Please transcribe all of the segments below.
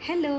hello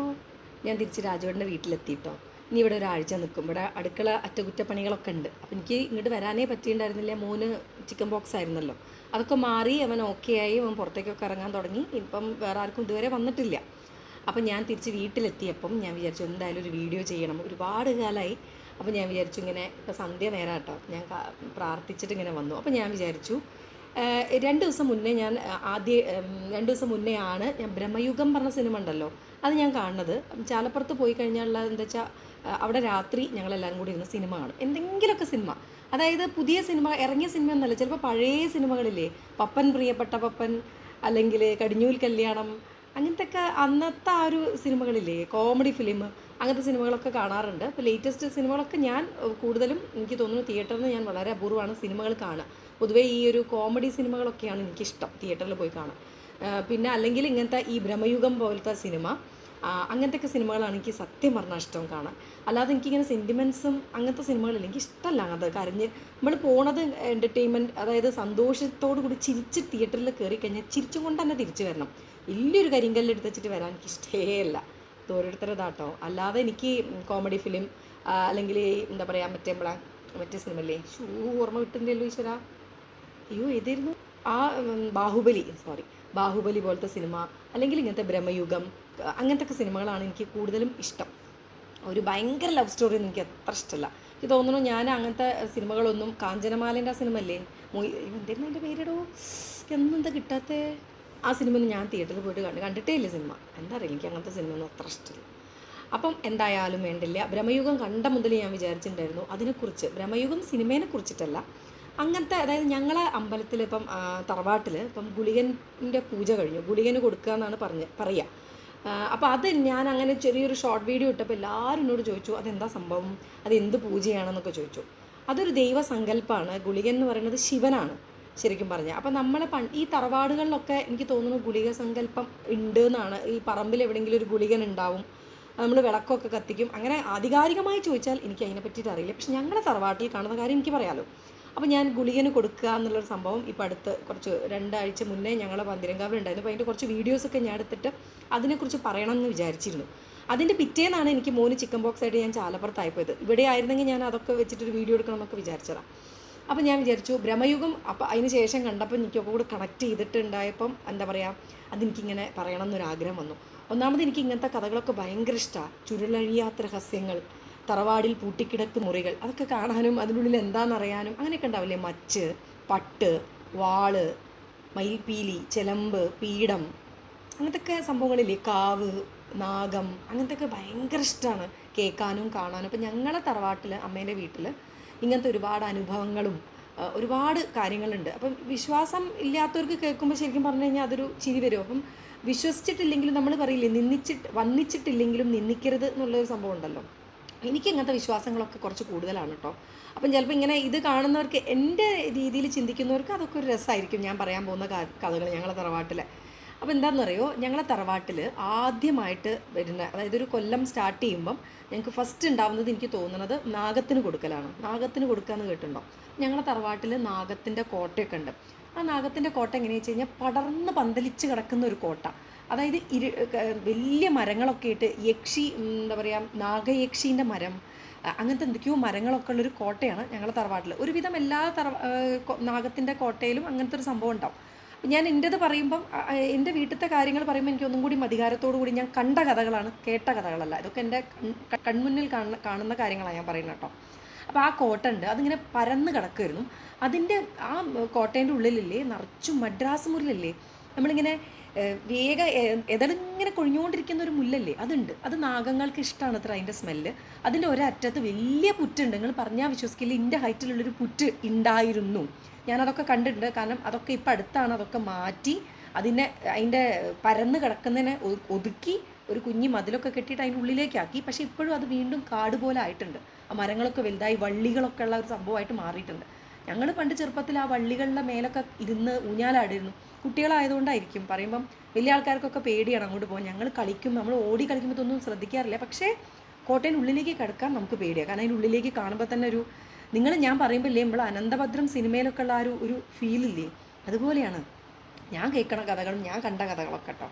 ഞാൻ തിരിച്ച് രാജുവേട്ടൻ്റെ വീട്ടിലെത്തിയിട്ടോ ഇനി ഇവിടെ ഒരാഴ്ച നിൽക്കും ഇവിടെ അടുക്കള അറ്റകുറ്റപ്പണികളൊക്കെ ഉണ്ട് അപ്പം എനിക്ക് ഇങ്ങോട്ട് വരാനേ പറ്റിയിട്ടുണ്ടായിരുന്നില്ല മോന് ചിക്കൻ ബോക്സ് ആയിരുന്നല്ലോ അതൊക്കെ മാറി അവൻ ഓക്കെ ആയി അവൻ പുറത്തേക്കൊക്കെ ഇറങ്ങാൻ തുടങ്ങി ഇപ്പം വേറെ ആർക്കും ഇതുവരെ വന്നിട്ടില്ല അപ്പം ഞാൻ തിരിച്ച് വീട്ടിലെത്തിയപ്പം ഞാൻ വിചാരിച്ചു എന്തായാലും ഒരു വീഡിയോ ചെയ്യണം ഒരുപാട് കാലമായി അപ്പം ഞാൻ വിചാരിച്ചു ഇങ്ങനെ ഇപ്പം സന്ധ്യ നേരം കേട്ടോ ഞാൻ കാ- പ്രാർത്ഥിച്ചിട്ട് ഇങ്ങനെ വന്നു അപ്പം ഞാൻ വിചാരിച്ചു ഏഹ് രണ്ട് ദിവസം മുന്നേ ഞാൻ ഏഹ് ആദ്യ ഉം, രണ്ട് ദിവസം മുന്നേ ആണ് ഞാൻ ബ്രഹ്മയുഗം പറഞ്ഞ സിനിമ ഉണ്ടല്ലോ അത് ഞാൻ കാണുന്നത് ചാലപ്പുറത്ത് പോയി കഴിഞ്ഞാൽ എന്താ വെച്ചാൽ അവിടെ രാത്രി ഞങ്ങളെല്ലാവരും കൂടി ഇരുന്ന് സിനിമ കാണും എന്തെങ്കിലുമൊക്കെ സിനിമ അതായത് പുതിയ സിനിമ ഇറങ്ങിയ സിനിമ എന്നല്ല ചിലപ്പോൾ പഴയ സിനിമകളില്ലേ പപ്പൻ പ്രിയപ്പെട്ട പപ്പൻ അല്ലെങ്കിൽ കടിഞ്ഞൂൽ കല്യാണം അങ്ങനത്തെ ഒക്കെ അന്നത്തെ ആ ഒരു സിനിമകളില്ലേ കോമഡി ഫിലിം അങ്ങനത്തെ സിനിമകളൊക്കെ കാണാറുണ്ട് അപ്പോൾ ലേറ്റസ്റ്റ് സിനിമകളൊക്കെ ഞാൻ ഏഹ്, കൂടുതലും എനിക്ക് തോന്നുന്നു തിയേറ്ററിൽ നിന്ന് ഞാൻ വളരെ അപൂർവമാണ് സിനിമകൾ കാണുക പൊതുവേ ഈ ഒരു കോമഡി സിനിമകളൊക്കെയാണ് എനിക്കിഷ്ടം തിയേറ്ററിൽ പോയി കാണാൻ ഏഹ്, പിന്നെ അല്ലെങ്കിൽ ഇങ്ങനത്തെ ഈ ഭ്രമയുഗം പോലത്തെ സിനിമ ആ, അങ്ങനത്തെയൊക്കെ സിനിമകളാണ് എനിക്ക് സത്യം പറഞ്ഞാൽ ഇഷ്ടം കാണാൻ അല്ലാതെ എനിക്കിങ്ങനെ സെൻറ്റിമെൻറ്റ്സും അങ്ങനത്തെ സിനിമകളില്ല എനിക്ക് ഇഷ്ടമല്ല അങ്ങനത്തെ കരഞ്ഞ് നമ്മൾ പോണത് എൻ്റർടൈൻമെൻറ്റ് അതായത് സന്തോഷത്തോടു കൂടി ചിരിച്ച് തിയേറ്ററിൽ കയറി കഴിഞ്ഞാൽ ചിരിച്ചും കൊണ്ട് തന്നെ തിരിച്ചു വരണം വലിയൊരു കരിങ്കല്ല് എടുത്ത് വെച്ചിട്ട് വരാൻ എനിക്ക് ഇഷ്ടമേ അല്ല ഇത് ഓരോരുത്തരതാട്ടോ അല്ലാതെ എനിക്ക് കോമഡി ഫിലിം അല്ലെങ്കിൽ എന്താ പറയുക മറ്റേ നമ്മളെ മറ്റേ സിനിമല്ലേ ഷൂ ഓർമ്മ കിട്ടുന്നില്ലല്ലോ ഈശ്വര അയ്യോ ഏതായിരുന്നു ആ ഉം, ബാഹുബലി സോറി ബാഹുബലി പോലത്തെ സിനിമ അല്ലെങ്കിൽ ഇങ്ങനത്തെ ബ്രഹ്മയുഗം അഹ് അങ്ങനത്തെ ഒക്കെ സിനിമകളാണ് എനിക്ക് കൂടുതലും ഇഷ്ടം ഒരു ഭയങ്കര ലവ് സ്റ്റോറി ഒന്നും എനിക്ക് അത്ര ഇഷ്ടമല്ല എനിക്ക് തോന്നുന്നു ഞാൻ അങ്ങനത്തെ സിനിമകളൊന്നും കാഞ്ചനമാലൻ്റെ ആ സിനിമ അല്ലേ മൊയ് എന്തായിരുന്നു അതിൻ്റെ പേരിടോ എന്നെന്താ കിട്ടാത്തേ ആ സിനിമ ഒന്നും ഞാൻ തിയേറ്ററിൽ പോയിട്ട് കണ്ടു കണ്ടിട്ടേ ഇല്ല സിനിമ എന്താ അറിയില്ല എനിക്ക് അങ്ങനത്തെ സിനിമ ഒന്നും അത്ര ഇഷ്ടമില്ല അപ്പം എന്തായാലും വേണ്ടില്ല ഭ്രമയുഗം കണ്ട മുതൽ ഞാൻ വിചാരിച്ചിട്ടുണ്ടായിരുന്നു അതിനെക്കുറിച്ച് ഭ്രമയുഗം സിനിമേനെ കുറിച്ചിട്ടല്ല അങ്ങനത്തെ അതായത് ഞങ്ങളെ അമ്പലത്തിൽ ഇപ്പം തറവാട്ടിൽ ഇപ്പം ഗുളികൻ്റെ പൂജ കഴിഞ്ഞു ഗുളികന് കൊടുക്കുക എന്നാണ് പറഞ്ഞ് പറയുക അപ്പോൾ അത് ഞാൻ അങ്ങനെ ചെറിയൊരു ഷോർട്ട് വീഡിയോ ഇട്ടപ്പോൾ എല്ലാവരും എന്നോട് ചോദിച്ചു അതെന്താ സംഭവം അത് എന്ത് പൂജയാണെന്നൊക്കെ ചോദിച്ചു അതൊരു ദൈവസങ്കല്പമാണ് ഗുളികൻ എന്ന് പറയുന്നത് ശിവനാണ് ശരിക്കും പറഞ്ഞാൽ അപ്പം നമ്മളെ പൺ ഈ തറവാടുകളിലൊക്കെ എനിക്ക് തോന്നുന്നു ഗുളിക സങ്കല്പം ഉണ്ട് എന്നാണ് ഈ പറമ്പിൽ എവിടെയെങ്കിലും ഒരു ഗുളികൻ ഉണ്ടാവും നമ്മൾ വിളക്കൊക്കെ കത്തിക്കും അങ്ങനെ ആധികാരികമായി ചോദിച്ചാൽ എനിക്ക് അതിനെ പറ്റിയിട്ട് അറിയില്ല പക്ഷെ ഞങ്ങളുടെ തറവാട്ടിൽ കാണുന്ന കാര്യം എനിക്ക് പറയാമല്ലോ അപ്പോൾ ഞാൻ ഗുളികന് കൊടുക്കുക എന്നുള്ളൊരു സംഭവം ഇപ്പോൾ അടുത്ത് കുറച്ച് രണ്ടാഴ്ച മുന്നേ ഞങ്ങൾ പന്തിരങ്കാവിലുണ്ടായിരുന്നു അപ്പോൾ അതിൻ്റെ കുറച്ച് വീഡിയോസൊക്കെ ഞാൻ എടുത്തിട്ട് അതിനെക്കുറിച്ച് പറയണം എന്ന് വിചാരിച്ചിരുന്നു അതിൻ്റെ പിറ്റേന്നാണ് എനിക്ക് മോന് ചിക്കൻ ബോക്സ് ആയിട്ട് ഞാൻ ചാലപ്പുറത്തായിപ്പോയത് ഇവിടെ ആയിരുന്നെങ്കിൽ ഞാൻ അതൊക്കെ വെച്ചിട്ടൊരു വീഡിയോ എടുക്കണം എന്നൊക്കെ വിചാരിച്ചതാണ് അപ്പോൾ ഞാൻ വിചാരിച്ചു ഭ്രമയുഗം അപ്പോൾ അതിന് ശേഷം കണ്ടപ്പോൾ എനിക്കൊക്കെ കൂടെ കണക്ട് ചെയ്തിട്ടുണ്ടായപ്പം എന്താ പറയുക അതെനിക്കിങ്ങനെ പറയണം എന്നൊരാഗ്രഹം വന്നു ഒന്നാമത് എനിക്ക് ഇങ്ങനത്തെ കഥകളൊക്കെ ഭയങ്കര ഇഷ്ടമാണ് ചുരുളഴിയാത്ത രഹസ്യങ്ങൾ തറവാടിൽ പൂട്ടിക്കിടക്ക് മുറികൾ അതൊക്കെ കാണാനും അതിനുള്ളിൽ എന്താണെന്നറിയാനും അങ്ങനെയൊക്കെ ഉണ്ടാവില്ലേ മച്ച് പട്ട് വാള് മയിൽപീലി ചെലമ്പ് പീഠം അങ്ങനത്തെ സംഭവങ്ങളില്ലേ കാവ് നാഗം അങ്ങനത്തെ ഭയങ്കര ഇഷ്ടമാണ് കേൾക്കാനും കാണാനും അപ്പം ഞങ്ങളെ തറവാട്ടിൽ അമ്മേൻ്റെ വീട്ടിൽ ഇങ്ങനത്തെ ഒരുപാട് അനുഭവങ്ങളും ആ, ഒരുപാട് കാര്യങ്ങളുണ്ട് അപ്പം വിശ്വാസം ഇല്ലാത്തവർക്ക് കേൾക്കുമ്പോൾ ശരിക്കും പറഞ്ഞു കഴിഞ്ഞാൽ അതൊരു ചിരി വരും അപ്പം വിശ്വസിച്ചിട്ടില്ലെങ്കിലും നമ്മൾ പറയില്ലേ നിന്ദിച്ചിട്ട് വന്നിച്ചിട്ടില്ലെങ്കിലും നിന്ദിക്കരുത് എന്നുള്ളൊരു സംഭവം ഉണ്ടല്ലോ എനിക്ക് ഇങ്ങനത്തെ വിശ്വാസങ്ങളൊക്കെ കുറച്ച് കൂടുതലാണ് കേട്ടോ അപ്പം ചിലപ്പോൾ ഇങ്ങനെ ഇത് കാണുന്നവർക്ക് എൻ്റെ രീതിയിൽ ചിന്തിക്കുന്നവർക്ക് അതൊക്കെ ഒരു രസമായിരിക്കും ഞാൻ പറയാൻ പോകുന്ന കാ- കഥകൾ ഞങ്ങളെ തറവാട്ടിലെ അപ്പോൾ എന്താണെന്നറിയോ ഞങ്ങളെ തറവാട്ടിൽ ആദ്യമായിട്ട് വരുന്ന അതായത് ഒരു കൊല്ലം സ്റ്റാർട്ട് ചെയ്യുമ്പം ഞങ്ങൾക്ക് ഫസ്റ്റ് ഉണ്ടാവുന്നത് എനിക്ക് തോന്നുന്നത് നാഗത്തിന് കൊടുക്കലാണ് നാഗത്തിന് കൊടുക്കാന്ന് കേട്ടിട്ടുണ്ടോ ഞങ്ങളെ തറവാട്ടിൽ നാഗത്തിൻ്റെ കോട്ടയൊക്കെ ഉണ്ട് ആ നാഗത്തിൻ്റെ കോട്ട എങ്ങനെയാണെന്ന് വെച്ച് കഴിഞ്ഞാൽ പടർന്ന് പന്തലിച്ച് കിടക്കുന്ന ഒരു കോട്ട അതായത് ഇരു ക- വലിയ മരങ്ങളൊക്കെ ഇട്ട് യക്ഷി ഉം, എന്താ പറയുക നാഗയക്ഷീൻ്റെ മരം അ- അങ്ങനത്തെ എന്തൊക്കെയോ മരങ്ങളൊക്കെ ഉള്ളൊരു കോട്ടയാണ് ഞങ്ങളുടെ തറവാട്ടിൽ ഒരുവിധം എല്ലാ തറ നാഗത്തിൻ്റെ കോട്ടയിലും അങ്ങനത്തെ ഒരു സംഭവം ഉണ്ടാവും അപ്പം ഞാൻ എൻ്റേത് പറയുമ്പം അ- അ- എൻ്റെ വീട്ടിലത്തെ കാര്യങ്ങൾ പറയുമ്പോൾ എനിക്ക് ഒന്നും കൂടി അധികാരത്തോടു കൂടി ഞാൻ കണ്ട കഥകളാണ് കേട്ട കഥകളല്ല ഇതൊക്കെ എൻ്റെ കൺ- ക- കൺമുന്നിൽ കാണുന്ന കാണുന്ന കാര്യങ്ങളാണ് ഞാൻ പറയുന്നത് കേട്ടോ അപ്പോൾ ആ കോട്ട ഉണ്ട് അതിങ്ങനെ പരന്ന് കിടക്കുമായിരുന്നു അതിൻ്റെ ആ കോട്ടേൻ്റെ ഉള്ളിലില്ലേ നിറച്ചും മദ്രാസ് മുല്ലല്ലേ നമ്മളിങ്ങനെ ഏഹ്, വേഗ ഏഹ്, എതളിങ്ങനെ കൊഴിഞ്ഞുകൊണ്ടിരിക്കുന്ന ഒരു മുല്ലല്ലേ അതുണ്ട് അത് നാഗങ്ങൾക്ക് ഇഷ്ടമാണ് അത്ര അതിൻ്റെ സ്മെല്ല് അതിൻ്റെ ഒരറ്റത്ത് വലിയ പുറ്റുണ്ട് നിങ്ങൾ പറഞ്ഞാൽ വിശ്വസിക്കില്ല ഇൻ്റെ ഹൈറ്റിലുള്ളൊരു പുറ്റ് ഉണ്ടായിരുന്നു ഞാനതൊക്കെ കണ്ടിട്ടുണ്ട് കാരണം അതൊക്കെ ഇപ്പം അടുത്താണ് അതൊക്കെ മാറ്റി അതിനെ അതിൻ്റെ പരന്ന് കിടക്കുന്നതിനെ ഒ- ഒതുക്കി ഒരു കുഞ്ഞി മതിലൊക്കെ കെട്ടിയിട്ട് അതിൻ്റെ ഉള്ളിലേക്കാക്കി പക്ഷേ ഇപ്പോഴും അത് വീണ്ടും കാട് പോലെ ആയിട്ടുണ്ട് ആ മരങ്ങളൊക്കെ വലുതായി വള്ളികളൊക്കെ ഉള്ള ഒരു സംഭവമായിട്ട് മാറിയിട്ടുണ്ട് ഞങ്ങൾ പണ്ട് ചെറുപ്പത്തിൽ ആ വള്ളികളുടെ മേലൊക്കെ ഇരുന്ന് ഊഞ്ഞാലാടിയിരുന്നു കുട്ടികളായതുകൊണ്ടായിരിക്കും പറയുമ്പം വലിയ ആൾക്കാർക്കൊക്കെ പേടിയാണ് അങ്ങോട്ട് പോകാൻ ഞങ്ങൾ കളിക്കും നമ്മൾ ഓടി കളിക്കുമ്പോൾ ഇതൊന്നും ശ്രദ്ധിക്കാറില്ല പക്ഷേ കോട്ടയുടെ ഉള്ളിലേക്ക് കിടക്കാൻ നമുക്ക് പേടിയാണ് കാരണം അതിൻ്റെ ഉള്ളിലേക്ക് കാണുമ്പോൾ തന്നെ ഒരു നിങ്ങൾ ഞാൻ പറയുമ്പോൾ ഇല്ലേ നമ്മൾ അനന്തഭദ്രം സിനിമയിലൊക്കെ ഉള്ള ആ ഒരു ഒരു ഫീലില്ലേ അതുപോലെയാണ് ഞാൻ കേൾക്കണ കഥകളും ഞാൻ കണ്ട കഥകളൊക്കെ കേട്ടോ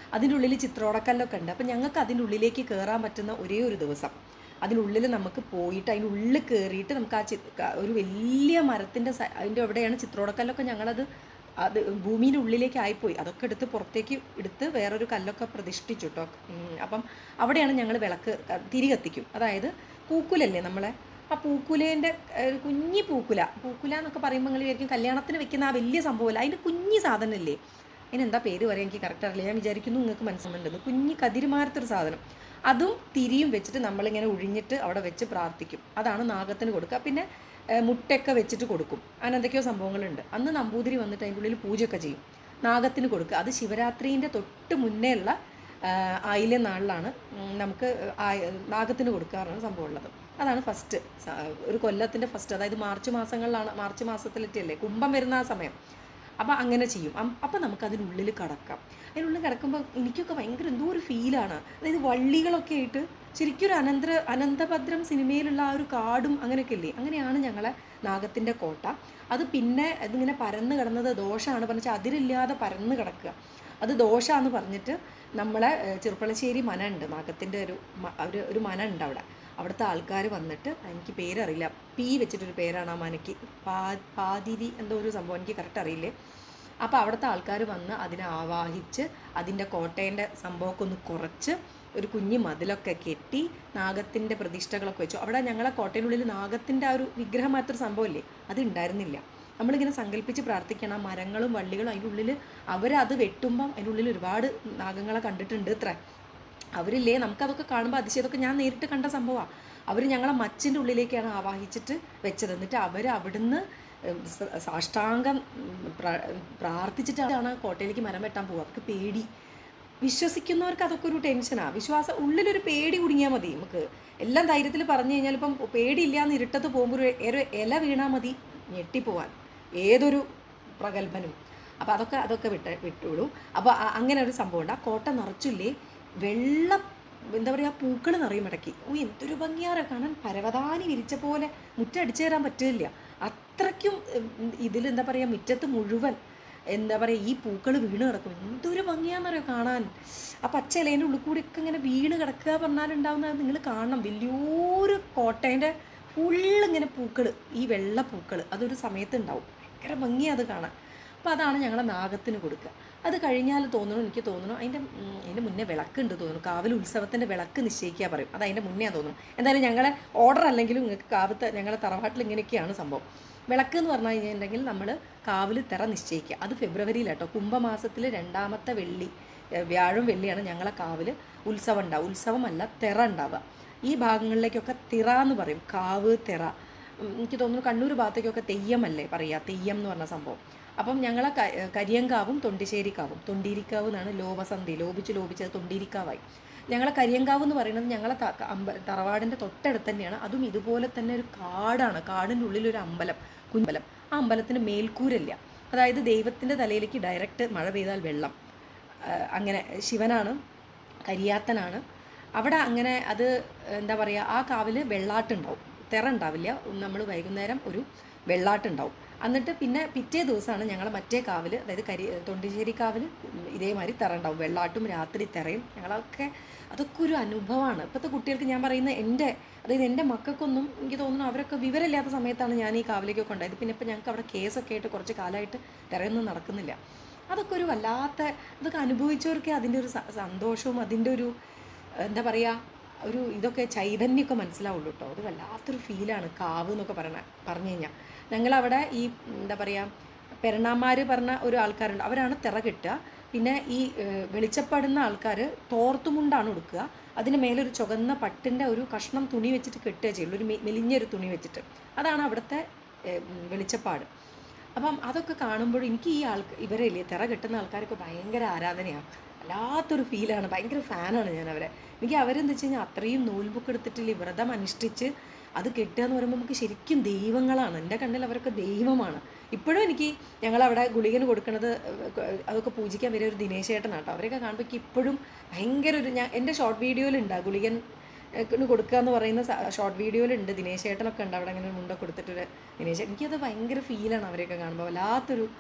അതിൻ്റെ ഉള്ളിൽ ചിത്രോടക്കല്ലൊക്കെ ഉണ്ട് അപ്പം ഞങ്ങൾക്ക് അതിൻ്റെ ഉള്ളിലേക്ക് കയറാൻ പറ്റുന്ന ഒരേ ഒരു ദിവസം അതിനുള്ളിൽ നമുക്ക് പോയിട്ട് അതിൻ്റെ ഉള്ളിൽ കയറിയിട്ട് നമുക്ക് ആ ചി ക- ഒരു വലിയ മരത്തിൻ്റെ സ അതിൻ്റെ എവിടെയാണ് ചിത്രോടക്കല്ലൊക്കെ ഞങ്ങളത് അത് ഭൂമിയുടെ ഉള്ളിലേക്ക് ആയിപ്പോയി അതൊക്കെ എടുത്ത് പുറത്തേക്ക് എടുത്ത് വേറൊരു കല്ലൊക്കെ പ്രതിഷ്ഠിച്ചു കേട്ടോ അപ്പം അവിടെയാണ് ഞങ്ങൾ വിളക്ക് ക- തിരി കത്തിക്കും അതായത് പൂക്കുലല്ലേ നമ്മളെ ആ പൂക്കുലേൻ്റെ ഒരു കുഞ്ഞി പൂക്കുല പൂക്കുല എന്നൊക്കെ പറയുമ്പോൾ നിങ്ങൾ വിചാരിക്കും കല്യാണത്തിന് വെക്കുന്ന ആ വലിയ സംഭവമല്ല അതിൻ്റെ കുഞ്ഞി സാധനമല്ലേ അതിനെന്താ പേര് പറയാൻ എനിക്ക് കറക്റ്റ് അറിയില്ല ഞാൻ വിചാരിക്കുന്നു നിങ്ങൾക്ക് മനസ്സിലുണ്ടെന്ന് കുഞ്ഞി കതിരുമാരത്തൊരു സാധനം അതും തിരിയും വെച്ചിട്ട് നമ്മളിങ്ങനെ ഒഴിഞ്ഞിട്ട് അവിടെ വെച്ച് പ്രാർത്ഥിക്കും അതാണ് നാഗത്തിന് കൊടുക്കുക പിന്നെ ഏഹ്, മുട്ടയൊക്കെ വെച്ചിട്ട് കൊടുക്കും അങ്ങനെ എന്തൊക്കെയോ സംഭവങ്ങളുണ്ട് അന്ന് നമ്പൂതിരി വന്നിട്ട് അതിൻ്റെ ഉള്ളിൽ പൂജയൊക്കെ ചെയ്യും നാഗത്തിന് കൊടുക്കുക അത് ശിവരാത്രീൻ്റെ തൊട്ട് മുന്നേ ഉള്ള ആഹ്, ആയില്യ നാളിലാണ് ഉം, നമുക്ക് ആയ- നാഗത്തിന് കൊടുക്കാറാണ് സംഭവം ഉള്ളത് അതാണ് ഫസ്റ്റ് ഒരു കൊല്ലത്തിൻ്റെ ഫസ്റ്റ് അതായത് മാർച്ച് മാസങ്ങളിലാണ് മാർച്ച് മാസത്തിലെത്തിയല്ലേ കുംഭം വരുന്ന ആ സമയം അപ്പോൾ അങ്ങനെ ചെയ്യും അപ്പം നമുക്ക് അതിനുള്ളിൽ കടക്കാം അതിനുള്ളിൽ കിടക്കുമ്പോൾ എനിക്കൊക്കെ ഭയങ്കര എന്തോ ഒരു ഫീലാണ് അതായത് വള്ളികളൊക്കെ ആയിട്ട് ശരിക്കും ഒരു അനന്തര അനന്തഭദ്രം സിനിമയിലുള്ള ആ ഒരു കാടും അങ്ങനെയൊക്കെ ഇല്ലേ അങ്ങനെയാണ് ഞങ്ങളെ നാഗത്തിൻ്റെ കോട്ട അത് പിന്നെ അതിങ്ങനെ പരന്ന് കിടന്നത് ദോഷമാണ് പറഞ്ഞാൽ അതിരില്ലാതെ പരന്ന് കിടക്കുക അത് ദോഷമാണെന്ന് പറഞ്ഞിട്ട് നമ്മളെ ഏഹ്, ചെറുപ്പളശ്ശേരി മന ഉണ്ട് നാഗത്തിൻ്റെ ഒരു മ- ഒരു ഒരു മന ഉണ്ട് അവിടെ അവിടുത്തെ ആൾക്കാർ വന്നിട്ട് എനിക്ക് പേരറിയില്ല പി വെച്ചിട്ടൊരു പേരാണ് ആ മനയ്ക്ക് പാ പാതിരി എന്തോ ഒരു സംഭവം എനിക്ക് കറക്റ്റ് അറിയില്ലേ അപ്പോൾ അവിടുത്തെ ആൾക്കാർ വന്ന് അതിനെ ആവാഹിച്ച് അതിൻ്റെ കോട്ടേൻ്റെ സംഭവമൊക്കെ ഒന്ന് കുറച്ച് ഒരു കുഞ്ഞു മതിലൊക്കെ കെട്ടി നാഗത്തിൻ്റെ പ്രതിഷ്ഠകളൊക്കെ വെച്ചു അവിടെ ഞങ്ങളെ കോട്ടയിനുള്ളിൽ നാഗത്തിൻ്റെ ആ ഒരു വിഗ്രഹമായിട്ടൊരു സംഭവമില്ലേ അത് ഉണ്ടായിരുന്നില്ല നമ്മളിങ്ങനെ സങ്കല്പിച്ച് പ്രാർത്ഥിക്കണം ആ മരങ്ങളും വള്ളികളും അതിൻ്റെ ഉള്ളിൽ അവരത് വെട്ടുമ്പം അതിൻ്റെ ഉള്ളിൽ ഒരുപാട് നാഗങ്ങളെ കണ്ടിട്ടുണ്ട് ഇത്ര അവരില്ലേ നമുക്കതൊക്കെ കാണുമ്പോൾ അതിശയതൊക്കെ ഞാൻ നേരിട്ട് കണ്ട സംഭവമാണ് അവർ ഞങ്ങളെ മച്ചിൻ്റെ ഉള്ളിലേക്കാണ് ആവാഹിച്ചിട്ട് വെച്ചത് എന്നിട്ട് അവർ അവിടുന്ന് ഉം, സ- സാഷ്ടാംഗം ഉം, പ്ര- പ്രാർത്ഥിച്ചിട്ടാണ് കോട്ടയിലേക്ക് മരം വെട്ടാൻ പോകുക അവർക്ക് പേടി വിശ്വസിക്കുന്നവർക്ക് അതൊക്കെ ഒരു ടെൻഷനാണ് വിശ്വാസം ഉള്ളിലൊരു പേടി കുടുങ്ങിയാൽ മതി നമുക്ക് എല്ലാം ധൈര്യത്തിൽ പറഞ്ഞു കഴിഞ്ഞാൽ ഇപ്പം പേടിയില്ലാന്ന് ഇരുട്ടത്ത് പോകുമ്പോൾ ഒരു ഒരു ഇല വീണാൽ മതി ഞെട്ടിപ്പോവാൻ ഏതൊരു പ്രഗത്ഭനും അപ്പോൾ അതൊക്കെ അതൊക്കെ വിട്ട് വിട്ടോളൂ അപ്പോൾ അങ്ങനെ ഒരു സംഭവമുണ്ട് ആ കോട്ട നിറച്ചില്ലേ വെള്ള എന്താ പറയുക പൂക്കൾ നിറയും ഇടയ്ക്ക് ഓ എന്തൊരു ഭംഗിയാറ കാണാൻ പരവതാനി വിരിച്ച പോലെ മുറ്റടിച്ചു തരാൻ പറ്റില്ല അത്രയ്ക്കും ഇതിൽ എന്താ പറയുക മുറ്റത്ത് മുഴുവൻ എന്താ പറയുക ഈ പൂക്കൾ വീണ് കിടക്കും എന്തൊരു ഭംഗിയാണെന്നറിയോ കാണാൻ ആ പച്ച ഇലേൻ്റെ ഉള്ളിൽ കൂടി ഒക്കെ ഇങ്ങനെ വീണ് കിടക്കുക പറഞ്ഞാലുണ്ടാവുന്നത് നിങ്ങൾ കാണണം വലിയൊരു കോട്ടേൻ്റെ ഫുള്ള് ഇങ്ങനെ പൂക്കൾ ഈ വെള്ള പൂക്കൾ അതൊരു സമയത്ത് ഉണ്ടാവും ഭയങ്കര ഭംഗിയാണ് അത് കാണാൻ അപ്പോൾ അതാണ് ഞങ്ങളെ നാഗത്തിന് കൊടുക്കുക അത് കഴിഞ്ഞാൽ തോന്നുന്നു എനിക്ക് തോന്നുന്നു അതിൻ്റെ ഉം, അതിൻ്റെ മുന്നേ വിളക്കുണ്ട് തോന്നുന്നു കാവൽ ഉത്സവത്തിൻ്റെ വിളക്ക് നിശ്ചയിക്കുക പറയും അത് അതിൻ്റെ മുന്നേ തോന്നുന്നു എന്തായാലും ഞങ്ങളെ ഓർഡർ അല്ലെങ്കിലും നിങ്ങൾക്ക് കാവത്ത് ഞങ്ങളെ തറവാട്ടിൽ ഇങ്ങനെയൊക്കെയാണ് സംഭവം വിളക്ക് എന്ന് പറഞ്ഞു കഴിഞ്ഞിട്ടുണ്ടെങ്കിൽ നമ്മൾ കാവിൽ തിറ നിശ്ചയിക്കുക അത് ഫെബ്രുവരിയിലാട്ടോ കുംഭമാസത്തിൽ രണ്ടാമത്തെ വെള്ളി ഏഹ് വ്യാഴം വെള്ളിയാണ് ഞങ്ങളെ കാവിൽ ഉത്സവം ഉണ്ടാവുക ഉത്സവമല്ല തിറ ഉണ്ടാവുക ഈ ഭാഗങ്ങളിലേക്കൊക്കെ തിറ എന്ന് പറയും കാവ് തിറ ഉം, എനിക്ക് തോന്നുന്നു കണ്ണൂർ ഭാഗത്തേക്കൊക്കെ തെയ്യമല്ലേ പറയുക തെയ്യം എന്ന് പറഞ്ഞ സംഭവം അപ്പം ഞങ്ങളെ ക- ഏഹ് കരിയങ്കാവും തൊണ്ടിശ്ശേരിക്കാവും തൊണ്ടീരിക്കാവ് എന്നാണ് ലോപസന്ധി ലോപിച്ച് ലോപിച്ചത് തൊണ്ടീരിക്കാവായി ഞങ്ങളെ കരിയങ്കാവ് എന്ന് പറയുന്നത് ഞങ്ങളെ ത- അമ്പ തറവാടിൻ്റെ തൊട്ടടുത്ത് തന്നെയാണ് അതും ഇതുപോലെ തന്നെ ഒരു കാടാണ് കാടിൻ്റെ ഉള്ളിലൊരു അമ്പലം കുഞ്ഞമ്പലം ആ അമ്പലത്തിന് മേൽക്കൂരല്ല അതായത് ദൈവത്തിൻ്റെ തലയിലേക്ക് ഡയറക്റ്റ് മഴ പെയ്താൽ വെള്ളം ആ, അങ്ങനെ ശിവനാണ് കരിയാത്തനാണ് അവിടെ അങ്ങനെ അത് എന്താ പറയുക ആ കാവിൽ വെള്ളാട്ടുണ്ടാവും തിറ ഉണ്ടാവില്ല നമ്മൾ വൈകുന്നേരം ഒരു വെള്ളാട്ടുണ്ടാവും എന്നിട്ട് പിന്നെ പിറ്റേ ദിവസമാണ് ഞങ്ങൾ മറ്റേ കാവിൽ അതായത് കരി തൊണ്ടിശ്ശേരി കാവിൽ ഇതേമാതിരി തിറ ഉണ്ടാവും വെള്ളാട്ടും രാത്രി തിറയും ഞങ്ങളൊക്കെ അതൊക്കെ ഒരു അനുഭവമാണ് ഇപ്പോഴത്തെ കുട്ടികൾക്ക് ഞാൻ പറയുന്ന എൻ്റെ അതായത് എൻ്റെ മക്കൾക്കൊന്നും എനിക്ക് തോന്നുന്നു അവരൊക്കെ വിവരമില്ലാത്ത സമയത്താണ് ഞാൻ ഈ കാവിലേക്കൊക്കെ ഉണ്ടായത് പിന്നെ ഇപ്പോൾ ഞങ്ങൾക്ക് അവിടെ കേസൊക്കെ ആയിട്ട് കുറച്ച് കാലമായിട്ട് തിറയൊന്നും നടക്കുന്നില്ല അതൊക്കെ ഒരു വല്ലാത്ത അതൊക്കെ അനുഭവിച്ചവർക്കേ അതിൻ്റെ ഒരു സ- സന്തോഷവും അതിൻ്റെ ഒരു എന്താ പറയുക ഒരു ഇതൊക്കെ ചൈതന്യമൊക്കെ മനസ്സിലാവുള്ളൂ കേട്ടോ അത് വല്ലാത്തൊരു ഫീലാണ് കാവ് എന്നൊക്കെ പറയണ പറഞ്ഞു കഴിഞ്ഞാൽ ഞങ്ങളവിടെ ഈ എന്താ പറയുക പെരണാമാർ പറഞ്ഞ ഒരു ആൾക്കാരുണ്ട് അവരാണ് തിറ കെട്ടുക പിന്നെ ഈ ഏഹ്, വെളിച്ചപ്പെടുന്ന ആൾക്കാർ തോർത്തുമുണ്ടാണ് കൊടുക്കുക അതിന് മേലൊരു ചുവന്ന പട്ടിൻ്റെ ഒരു കഷ്ണം തുണി വെച്ചിട്ട് കെട്ടുക ചെയ്യുള്ളൂ ഒരു മെ- മെലിഞ്ഞൊരു തുണി വെച്ചിട്ട് അതാണ് അവിടുത്തെ ഏഹ്, ഉം, വെളിച്ചപ്പാട് അപ്പം അതൊക്കെ കാണുമ്പോൾ എനിക്ക് ഈ ആൾക്ക് ഇവരെ ഇല്ലേ തിറ കെട്ടുന്ന ആൾക്കാരൊക്കെ ഭയങ്കര ആരാധനയാണ് വല്ലാത്തൊരു ഫീലാണ് ഭയങ്കര ഫാനാണ് ഞാൻ അവരെ എനിക്ക് അവരെന്താ വെച്ച് കഴിഞ്ഞാൽ അത്രയും നോൽബുക്ക് എടുത്തിട്ടില്ലേ വ്രതം അനുഷ്ഠിച്ച് അത് കെട്ടുക എന്ന് പറയുമ്പോൾ നമുക്ക് ശരിക്കും ദൈവങ്ങളാണ് എൻ്റെ കണ്ണിൽ അവരൊക്കെ ദൈവമാണ് ഇപ്പോഴും എനിക്ക് ഞങ്ങളവിടെ ഗുളികന് കൊടുക്കണത് ഏഹ്, അതൊക്കെ പൂജിക്കാൻ വരെ ഒരു ദിനേശ് ചേട്ടനാട്ടോ അവരെയൊക്കെ കാണുമ്പോൾ എനിക്ക് ഇപ്പോഴും ഭയങ്കര ഒരു ഞാൻ എൻ്റെ ഷോർട്ട് വീഡിയോയിലുണ്ട് ആ ഗുളികൻ ന് കൊടുക്കുക എന്ന് പറയുന്ന ഷോർട്ട് വീഡിയോയിലുണ്ട് ദിനേശ് ചേട്ടനൊക്കെ ഉണ്ട് അവിടെ അങ്ങനെ മുണ്ടൊക്കെ കൊടുത്തിട്ടൊരു ദിനേശ് ചേട്ടൻ എനിക്കത് ഭയങ്കര ഫീലാണ് അവരെയൊക്കെ കാണുമ്പോൾ വല്ലാത്തൊരു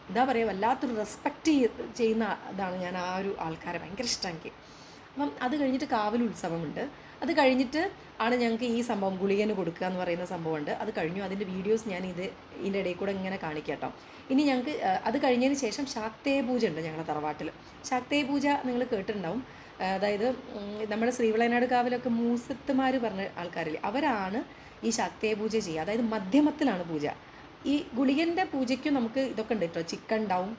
എന്താ പറയുക വല്ലാത്തൊരു റെസ്പെക്റ്റ് ചെയ്യുന്ന ഇതാണ് ഞാൻ ആ ഒരു ആൾക്കാരെ ഭയങ്കര ഇഷ്ടം എനിക്ക് അപ്പം അത് കഴിഞ്ഞിട്ട് കാവൽ ഉത്സവമുണ്ട് അത് കഴിഞ്ഞിട്ട് ആണ് ഞങ്ങൾക്ക് ഈ സംഭവം ഗുളികന് കൊടുക്കുക എന്ന് പറയുന്ന സംഭവമുണ്ട് അത് കഴിഞ്ഞു അതിൻ്റെ വീഡിയോസ് ഞാൻ ഇത് ഇതിൻ്റെ ഇടയിൽ കൂടെ ഇങ്ങനെ കാണിക്കാം കേട്ടോ ഇനി ഞങ്ങൾക്ക് ആ, അത് കഴിഞ്ഞതിന് ശേഷം ശാക്തേയ പൂജ ഉണ്ട് ഞങ്ങളുടെ തറവാട്ടിൽ ശാക്തേയ പൂജ നിങ്ങൾ കേട്ടിട്ടുണ്ടാവും ആ, അതായത് ഉം, നമ്മുടെ ശ്രീവിളയനാട് കാവിലൊക്കെ മൂസത്തുമാർ പറഞ്ഞ ആൾക്കാരില്ലേ അവരാണ് ഈ ശാക്തേയ പൂജ ചെയ്യുക അതായത് മധ്യമത്തിലാണ് പൂജ ഈ ഗുളികൻ്റെ പൂജയ്ക്കും നമുക്ക് ഇതൊക്കെ ഉണ്ട് കേട്ടോ ചിക്കൻ ഉണ്ടാവും